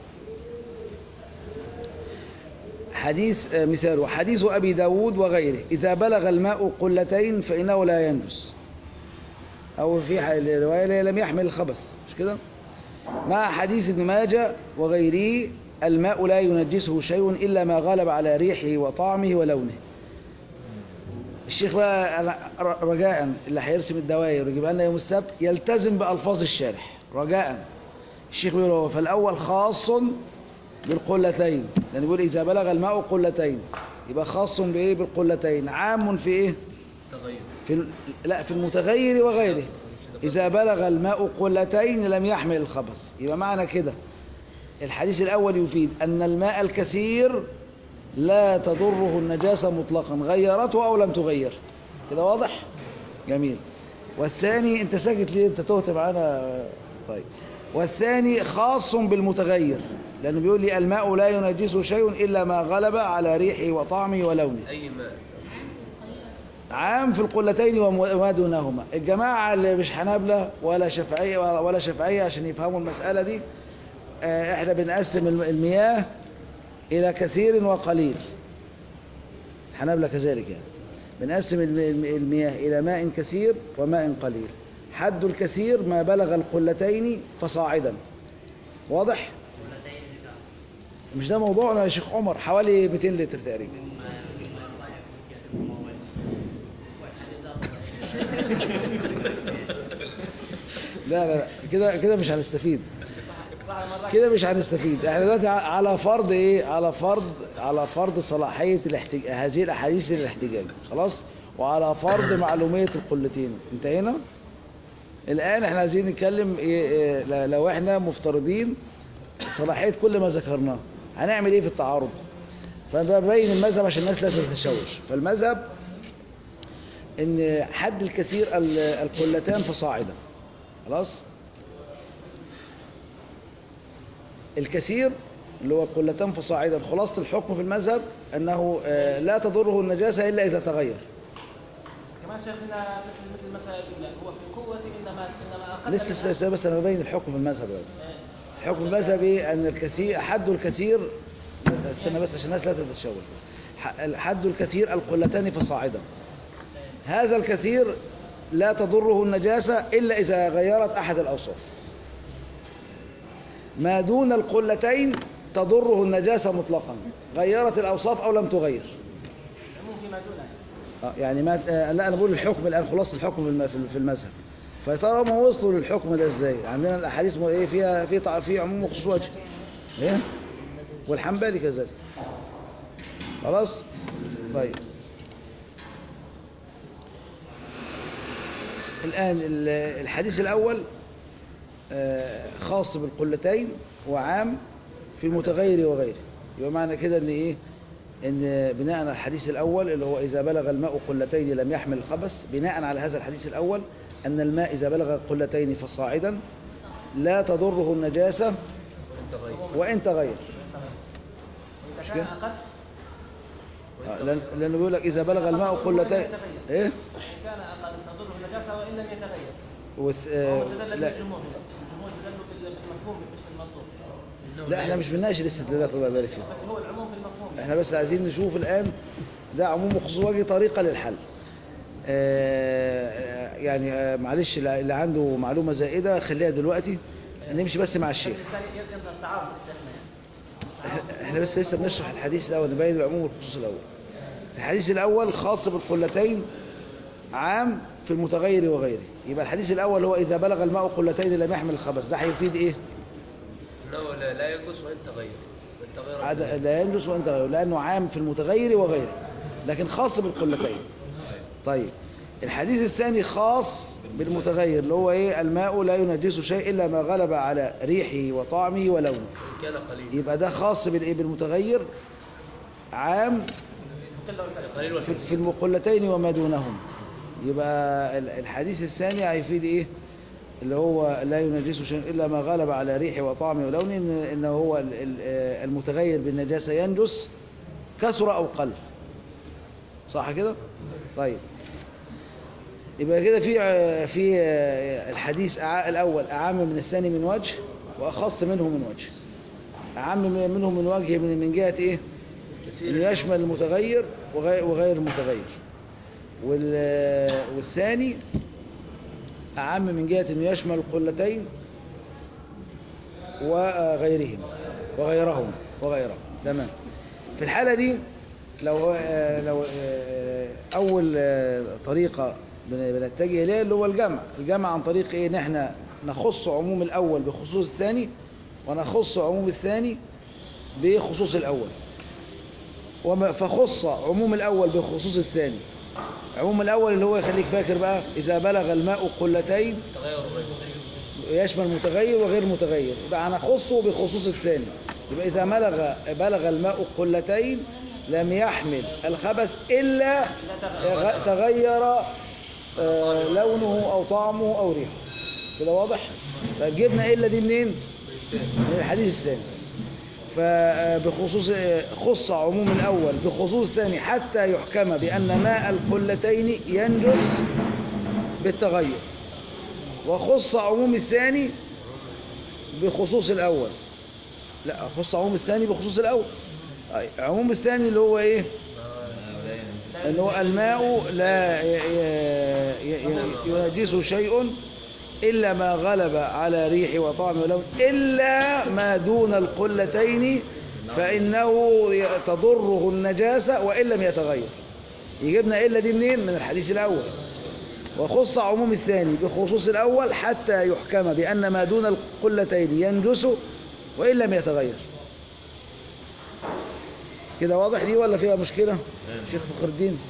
حديث آه، مثاله حديث أبي داود وغيره إذا بلغ الماء قلتين فإنه لا ينجس أو في ح- الرواية اللي هي لم يحمل الخبث مش كده مع حديث ابن ماجه وغيره الماء لا ينجسه شيء إلا ما غلب على ريحه وطعمه ولونه الشيخ بقى أنا ر- رجاء اللي هيرسم الدوائر ويجيبها لنا يوم السبت يلتزم بألفاظ الشارح رجاء الشيخ بيقول هو فالأول خاص بالقلتين لأن بيقول إذا بلغ الماء قلتين يبقى خاص بإيه بالقلتين عام في إيه تغير في ال- لا في المتغير وغيره إذا بلغ الماء قلتين لم يحمل الخبث يبقى معنى كده الحديث الأول يفيد أن الماء الكثير لا تضره النجاسة مطلقا غيرته أو لم تغير كده واضح جميل والثاني انت ساكت ليه انت تهت معانا طيب والثاني خاص بالمتغير لأنه بيقول لي الماء لا ينجسه شيء إلا ما غلب على ريحه وطعمه ولونه أي ماء عام في القلتين وما دونهما الجماعة اللي مش حنابلة ولا شافعية ولا شافعية عشان يفهموا المسألة دي آه، احنا بنقسم الم- المياه إلى كثير وقليل الحنابلة كذلك يعني بنقسم الم- الم- المياه إلى ماء كثير وماء قليل حد الكثير ما بلغ القلتين فصاعدا واضح؟ قلتين بكام؟ مش ده موضوعنا يا شيخ عمر حوالي 200 لتر تقريبا لا لا لا كده كده مش هنستفيد كده مش هنستفيد احنا دلوقتي ع- على فرض ايه على فرض على فرض صلاحية الاحتج... هذه الاحاديث للاحتجاج خلاص وعلى فرض معلومية القلتين انتهينا الان احنا عايزين نتكلم إيه إيه ل- لو احنا مفترضين صلاحية كل ما ذكرناه هنعمل ايه في التعارض فببين المذهب عشان الناس لا تتشوش فالمذهب ان حد الكثير ال- القلتان فصاعدا خلاص الكثير اللي هو القلتان فصاعدا خلاصة الحكم في المذهب أنه آه، لا تضره النجاسة إلا إذا تغير كمان شيخنا مثل مثل المسائل الأولى هو في القوة إنما إنما أقل لسه منها- لسه بس أنا ببين الحكم في المذهب دلوقتي آه، الحكم المذهبي إيه؟ أن الكثير حد الكثير استنى بس عشان الناس لا تتشوش ح- حد الكثير القلتان فصاعدا هذا الكثير لا تضره النجاسة إلا إذا غيرت أحد الأوصاف ما دون القلتين تضره النجاسة مطلقا غيرت الأوصاف أو لم تغير العموم فيما دونه آه، يعني ما آه، لا أنا بقول الحكم الآن خلاص الحكم في الم- في- في المذهب فترى ما وصلوا للحكم ده ازاي عندنا الأحاديث م- إيه فيها في تع- في عموم وخصوص وجه إيه والحنبلي كذلك خلاص طيب الآن ال- الحديث الأول آه، خاص بالقلتين وعام في المتغير وغيره يبقى معنى كده ان ايه ان بناء على الحديث الاول اللي هو اذا بلغ الماء قلتين لم يحمل الخبث بناء على هذا الحديث الاول ان الماء اذا بلغ قلتين فصاعدا لا تضره النجاسه وانت غير وان تغير وإذا مش كان كده؟ أقل آه، لأن- لانه بيقول لك اذا بلغ الماء قلتين ايه إن كان أقل تضره النجاسة وإن لم يتغير وث... وهو آه استدل لا به الجمهور الجمهور استدلوا بال- بالمفهوم مش بالمنصوص لا احنا مش بنناقش الاستدلالات الله يبارك فيك بس هو العموم في المفهوم احنا بس عايزين نشوف الآن ده عموم وخصوص وجه طريقة للحل آه، يعني آه، معلش اللي اللي عنده معلومة زائدة خليها دلوقتي نمشي بس مع الشيخ الثاني يظهر تعارض الشيخنا يعني احنا- احنا بس لسه بنشرح الحديث الأول نبين العموم والخصوص الأول الحديث الأول خاص بالقلتين عام في المتغير وغيره يبقى الحديث الأول هو إذا بلغ الماء قلتين لم يحمل الخبث ده هيفيد إيه؟ انه لا, لا ينقص وانت غير وانت غير عد- لا ينجس وانت غيره لانه عام في المتغير وغيره لكن خاص بالقلتين طيب الحديث الثاني خاص بالمتغير اللي هو ايه الماء لا ينجس شيء الا ما غلب على ريحه وطعمه ولونه ان كان قليل يبقى ده خاص بالايه بالمتغير عام قليل في والكثير في المقلتين وما دونهم يبقى ال- الحديث الثاني هيفيد ايه اللي هو لا ينجس شيء الا ما غلب على ريحه وطعمه ولونه إن انه هو ال- ال- آه، المتغير بالنجاسه ينجس كثر او قل صح كده طيب يبقى كده في في الحديث أع- الأول أعم من الثاني من وجه وأخص منه من وجه أعم منه من وجه من من جهة إيه؟ إنه يشمل المتغير وغير, وغير المتغير وال- والثاني أعم من جهة إنه يشمل القلتين وغيرهم وغيرهم وغيرهم تمام في الحالة دي لو آه، لو آه، أول آه، طريقة بن- بنتجه إليها اللي هو الجمع الجمع عن طريق إيه إن إحنا نخص عموم الأول بخصوص الثاني ونخص عموم الثاني بخصوص الأول وما فخص عموم الأول بخصوص الثاني عموم الأول اللي هو يخليك فاكر بقى إذا بلغ الماء قلتين تغير الرجل يشمل متغير وغير متغير يبقى هنخصه بخصوص الثاني يبقى إذا بلغ بلغ الماء قلتين لم يحمل الخبث إلا غ- تغير آه، لونه أو طعمه أو ريحه كده واضح؟ طيب جبنا إلا دي منين؟ من الحديث الثاني فبخصوص خص عموم الأول بخصوص الثاني حتى يحكم بأن ماء القلتين ينجس بالتغير وخص عموم الثاني بخصوص الأول لا خص عموم الثاني بخصوص الأول أي، عموم الثاني اللي هو إيه اللي هو الماء لا ي- ي- ي- ينجسه شيء إلا ما غلب على ريح وطعم ولون إلا ما دون القلتين فإنه ي- تضره النجاسة وإن لم يتغير يجيبنا إلا دي منين من الحديث الأول وخص عموم الثاني بخصوص الأول حتى يحكم بأن ما دون القلتين ينجس وإن لم يتغير كده واضح دي ولا فيها مشكلة شيخ فخر الدين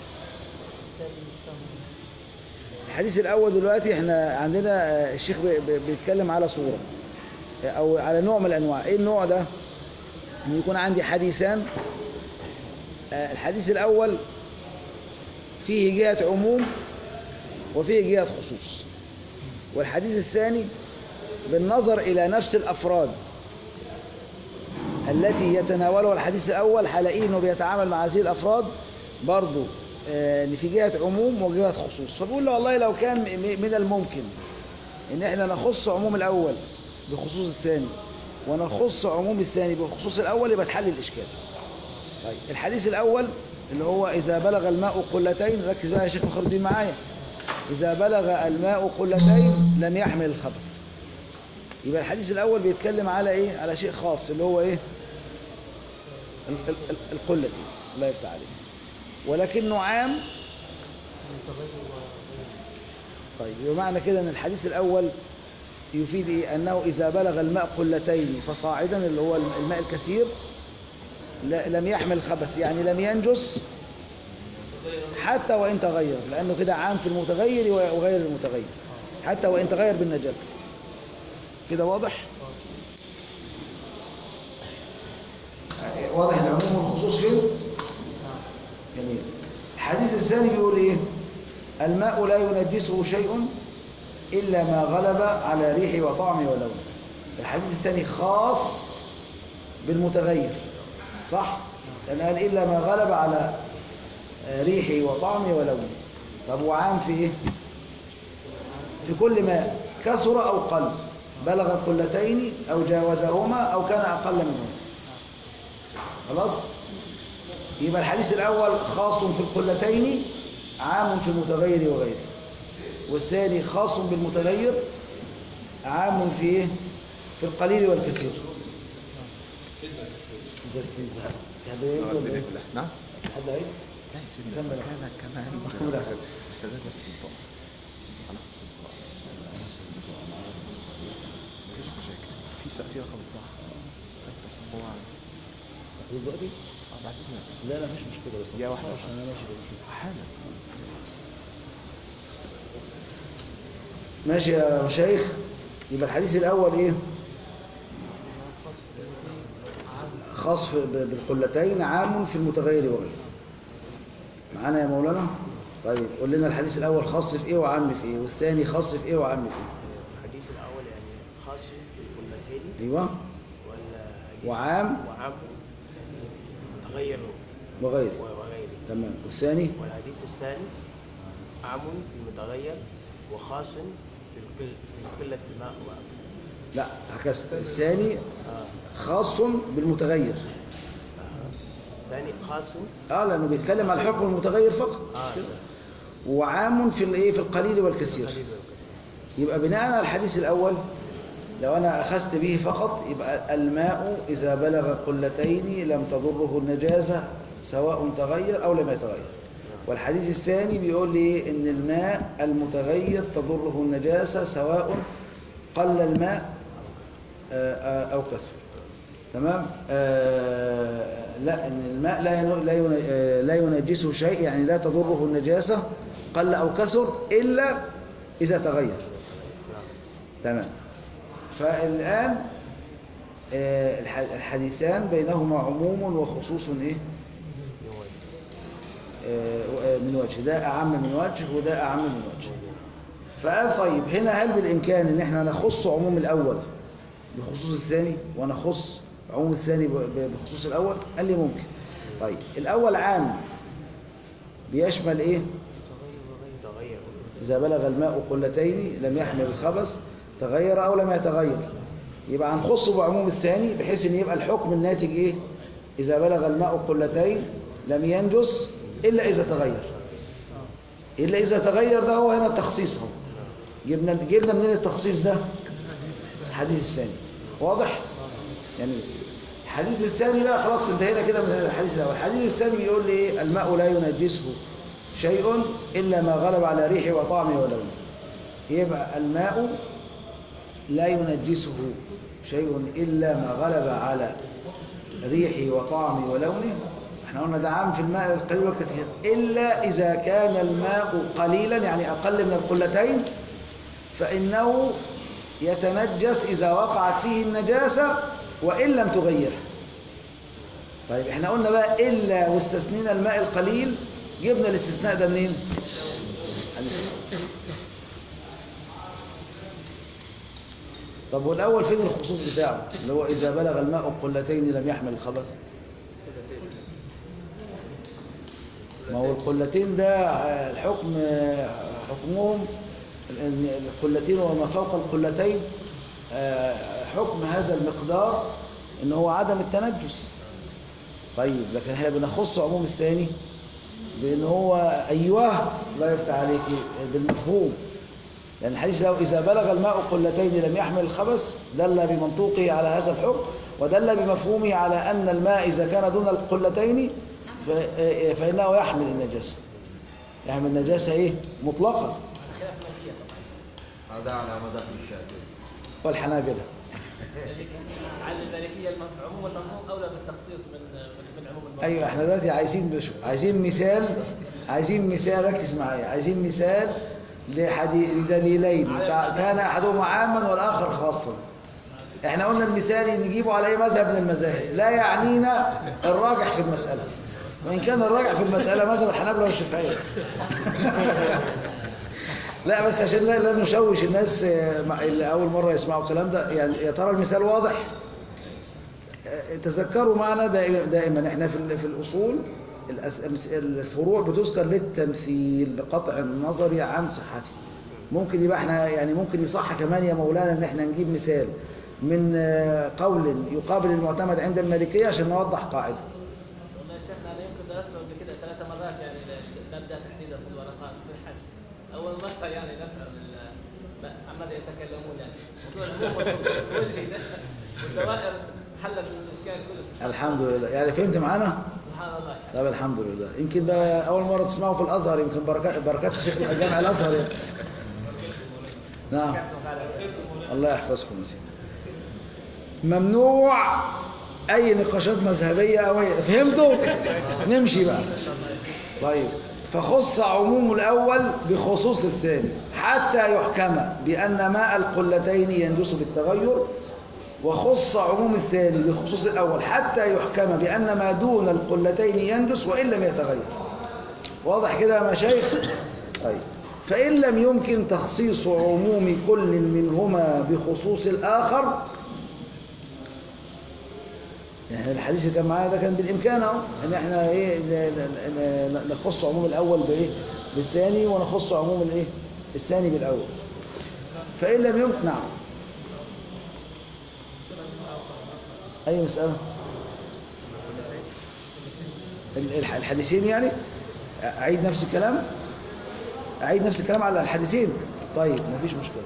الحديث الأول دلوقتي احنا عندنا آه، الشيخ بي- بي- بيتكلم على صورة أو على نوع من الأنواع إيه النوع ده إن يكون عندي حديثان آه، الحديث الأول فيه جهة عموم وفيه جهة خصوص والحديث الثاني بالنظر إلى نفس الأفراد التي يتناولها الحديث الأول هلاقيه إنه بيتعامل مع هذه الأفراد برضه آه، إن في جهة عموم وجهة خصوص فبقول له والله لو كان م- من الممكن إن إحنا نخص عموم الأول بخصوص الثاني ونخص عموم الثاني بخصوص الأول يبقى تحل الإشكال طيب الحديث الأول اللي هو إذا بلغ الماء قلتين ركز بقى يا شيخ فخر الدين معايا إذا بلغ الماء قلتين لم يحمل الخبث يبقى الحديث الأول بيتكلم على إيه على شيء خاص اللي هو إيه ال- ال- ال- القلتين الله يفتح عليك ولكنه عام طيب بمعنى كده ان الحديث الاول يفيد ايه انه اذا بلغ الماء قلتين فصاعدا اللي هو الماء الكثير لا- لم يحمل خبث يعني لم ينجس حتى وان تغير لانه كده عام في المتغير وغير المتغير حتى وان تغير بالنجاسه كده واضح واضح العموم والخصوص فين جميل الحديث الثاني بيقول ايه الماء لا ينجسه شيء الا ما غلب على ريحه وطعمه ولونه الحديث الثاني خاص بالمتغير صح لان قال الا ما غلب على آه، ريحه وطعمه ولونه طب وعام في ايه في كل ماء كثر او قل بلغ قلتين او جاوزهما او كان اقل منهما خلاص يبقى الحديث الأول خاص في القلتين عام في المتغير وغيره والثاني خاص بالمتغير عام في إيه؟ في القليل والكثير نعم حد عيد؟ لا يا سيدنا كمل. كان كمان كمل يا أخي. استاذ بس البطاقة مفيش مشاكل في سقف في رقم بطاقة هو دلوقتي؟ اه بعد اذنك بس لا لا مش مشكلة بس دقيقة واحدة عشان أنا ماشي كده. حالا ماشي يا مشايخ يبقى الحديث الأول إيه؟ خاص في- ب- بالقلتين عام في المتغير وغيره معانا يا مولانا طيب قول لنا الحديث الأول خاص في إيه وعام في إيه والثاني خاص في إيه وعام في إيه الحديث الأول يعني خاص بالقلتين أيوة ولا حديث وعام وعام تغير وغيره وغيره تمام والثاني والحديث الثاني عام في المتغير وخاص في القل في قلة الماء وأكثر لا عكست الثاني آه. خاص بالمتغير ثاني خاص اه لانه بيتكلم على الحكم المتغير فقط آه. مش كده؟ وعام في الايه في القليل والكثير قليل والكثير يبقى بناء على الحديث الأول لو أنا أخذت به فقط يبقى الماء إذا بلغ قلتين لم تضره النجاسة سواء تغير أو لم يتغير والحديث الثاني بيقول لي إن الماء المتغير تضره النجاسة سواء قل الماء آه، آه، أو كثر تمام آه لا ان الماء لا ين- لا ين- آه، لا ينجسه شيء يعني لا تضره النجاسة قل أو كثر إلا إذا تغير تمام فالآن آه، الح- الحديثان بينهما عموم وخصوص إيه آه، آه، من وجه ده أعم من وجه وده أعم من وجه فقال طيب هنا هل بالإمكان إن احنا نخص عموم الأول بخصوص الثاني ونخص عموم الثاني ب- ب- بخصوص الأول قال لي ممكن طيب الأول عام بيشمل إيه تغير إذا بلغ الماء قلتين لم يحمل الخبث تغير أو لم يتغير يبقى هنخصه بعموم الثاني بحيث ان يبقى الحكم الناتج ايه إذا بلغ الماء قلتين لم ينجس إلا إذا تغير إلا إذا تغير ده هو هنا التخصيص هو جبنا جبنا منين التخصيص ده الحديث الثاني واضح يعني الحديث الثاني بقى خلاص انتهينا كده من الحديث الاول الحديث الثاني بيقول لي ايه الماء لا ينجسه شيء الا ما غلب على ريحه وطعمه ولونه يبقى الماء لا ينجسه شيء الا ما غلب على ريحه وطعمه ولونه احنا قلنا ده عام في الماء القليل والكثير الا اذا كان الماء قليلا يعني اقل من القلتين فانه يتنجس اذا وقعت فيه النجاسه وان لم تغيره طيب احنا قلنا بقى الا واستثنينا الماء القليل جبنا الاستثناء ده منين الاستثناء. طب والاول فين الخصوص بتاعه اللي هو اذا بلغ الماء قلتين لم يحمل الخبث ما هو القلتين ده آه، الحكم آه، حكمهم ال- القلتين وما فوق القلتين آه، حكم هذا المقدار ان هو عدم التنجس طيب لكن احنا بنخص عموم الثاني بان هو ايوه لا يفتح عليك بالمفهوم لان الحديث لو اذا بلغ الماء قلتين لم يحمل الخبث دل بمنطوقه على هذا الحكم ودل بمفهومه على ان الماء اذا كان دون القلتين ف- فانه يحمل النجاسه يحمل النجاسه ايه مطلقا هذا على مذهب الشافعي والحنابلة عن المالكية المف- عموم المفهوم أولى بالتخصيص من من من عموم المفهوم ايوه احنا دلوقتي عايزين بشو عايزين مثال عايزين مثال ركز معايا عايزين مثال لحدي... لدليلين كا- كان احدهما عاما والاخر خاصا احنا قلنا المثال نجيبه على اي مذهب من المذاهب لا يعنينا الراجح في المسألة وإن كان الراجح في المسألة مذهب الحنابلة والشافعية لا بس عشان لا, لا نشوش الناس آه، مع- اللي أول مرة يسمعوا الكلام ده يعني يا ترى المثال واضح آه، تذكروا معنا دائما, دائما احنا في ال- في الأصول الأس- الفروع بتذكر للتمثيل بقطع النظر عن صحته ممكن يبقى احنا يعني ممكن يصح كمان يا مولانا ان احنا نجيب مثال من آه، قول يقابل المعتمد عند المالكية عشان نوضح قاعدة والله يا شيخنا أنا يمكن درسته قبل كده ثلاث مرات يعني ل- نبدأ تحديدا في الورقات في الحج أول مرة يعني نفهم ال- ما- عماذا يتكلمون يعني موضوع الهوم والوجه ده والدوائر حلت الإشكال كله سبحان الحمد لله يعني فهمت معانا سبحان الله طب الحمد لله يمكن بقى أول مرة تسمعوا في الأزهر يمكن بركات بركات الشيخ الجامع الأزهر يعني. نعم الله يحفظكم يا سيدي ممنوع أي نقاشات مذهبية أو أي فهمتوا؟ نمشي بقى طيب فخص عموم الأول بخصوص الثاني حتى يحكم بأن ماء القلتين ينجس بالتغير وخص عموم الثاني بخصوص الأول حتى يحكم بأن ما دون القلتين ينجس وإن لم يتغير واضح كده يا مشايخ طيب فإن لم يمكن تخصيص عموم كل منهما بخصوص الآخر يعني الحديث اللي كان معانا ده كان بالامكان اهو ان احنا ايه ن- ن- ن- نخص عموم الاول بايه بالثاني ونخص عموم الايه الثاني بالاول فان لم يمكن نعم اي مساله ال- الح- الحديثين يعني اعيد نفس الكلام اعيد نفس الكلام على الحديثين طيب مفيش مشكله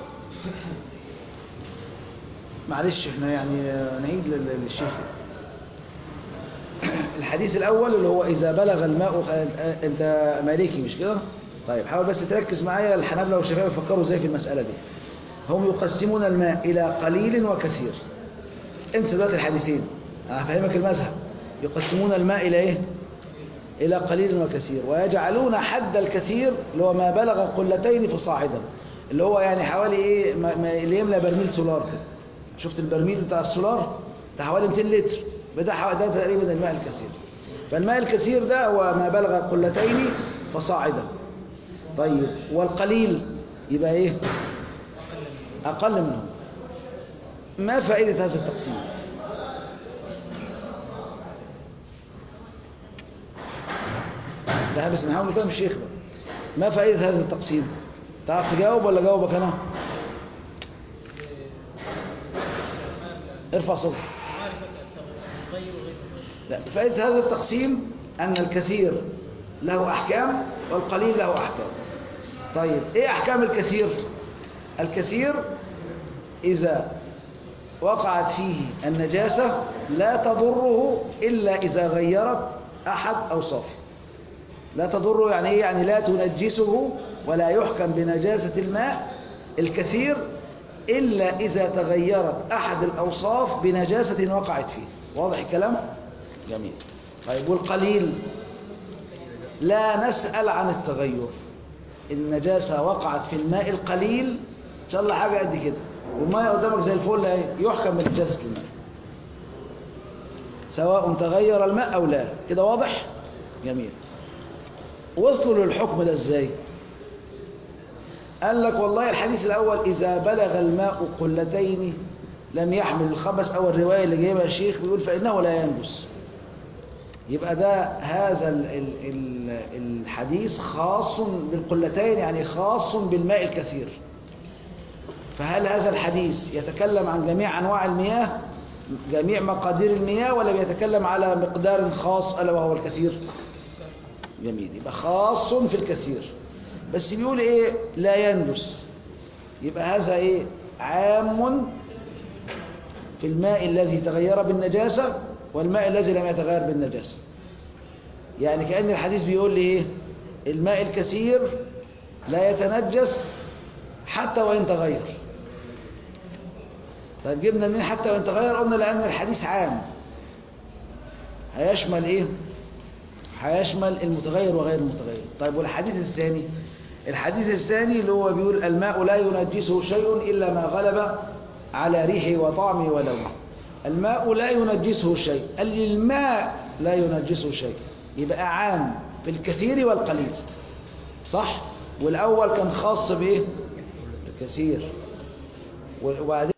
معلش احنا يعني آه، نعيد لل- للشيخ الحديث الأول اللي هو إذا بلغ الماء آه، أنت مالكي مش كده؟ طيب حاول بس تركز معايا الحنابلة والشافعية بيفكروا ازاي في المسألة دي هم يقسمون الماء إلى قليل وكثير انسى دلوقتي الحديثين أنا هفهمك المذهب يقسمون الماء إلى إيه؟ إلى قليل وكثير ويجعلون حد الكثير اللي هو ما بلغ قلتين فصاعدا اللي هو يعني حوالي إيه ما ما- اللي يملى برميل سولار كده شفت البرميل بتاع السولار ده حوالي 200 لتر ده حو- ده تقريبا الماء الكثير فالماء الكثير ده هو ما بلغ قلتين فصاعدا طيب والقليل يبقى ايه اقل منه ما فائدة هذا التقسيم لا بس نحاول نكلم الشيخ بقى ما فائدة هذا التقسيم تعرف تجاوب ولا جاوبك انا ارفع صوتك لا فائدة هذا التقسيم أن الكثير له أحكام والقليل له أحكام طيب إيه أحكام الكثير الكثير إذا وقعت فيه النجاسة لا تضره إلا إذا غيرت أحد أوصافه لا تضره يعني إيه يعني لا تنجسه ولا يحكم بنجاسة الماء الكثير إلا إذا تغيرت أحد الأوصاف بنجاسة وقعت فيه واضح الكلام؟ جميل طيب والقليل لا نسأل عن التغير النجاسة وقعت في الماء القليل إن شاء الله حاجة قد كده والماء قدامك زي الفل اهي يحكم بنجاسة الماء سواء تغير الماء أو لا كده واضح؟ جميل وصلوا للحكم ده ازاي؟ قال لك والله الحديث الأول إذا بلغ الماء قلتين لم يحمل الخبث أو الرواية اللي جايبها الشيخ بيقول فإنه لا ينجس يبقى ده هذا ال ال ال الحديث خاص بالقلتين يعني خاص بالماء الكثير فهل هذا الحديث يتكلم عن جميع أنواع المياه جميع مقادير المياه ولا بيتكلم على مقدار خاص ألا وهو الكثير جميل يبقى خاص في الكثير بس بيقول ايه لا ينجس يبقى هذا ايه عام في الماء الذي تغير بالنجاسة والماء الذي لم يتغير بالنجاسة يعني كأن الحديث بيقول لي ايه الماء الكثير لا يتنجس حتى وإن تغير طيب جبنا منين حتى وإن تغير قلنا لأن الحديث عام هيشمل ايه هيشمل المتغير وغير المتغير طيب والحديث الثاني الحديث الثاني اللي هو بيقول الماء لا ينجسه شيء إلا ما غلب على ريحه وطعمه ولونه الماء لا ينجسه شيء قال لي الماء لا ينجسه شيء يبقى عام في الكثير والقليل صح والأول كان خاص بإيه الكثير وبعدين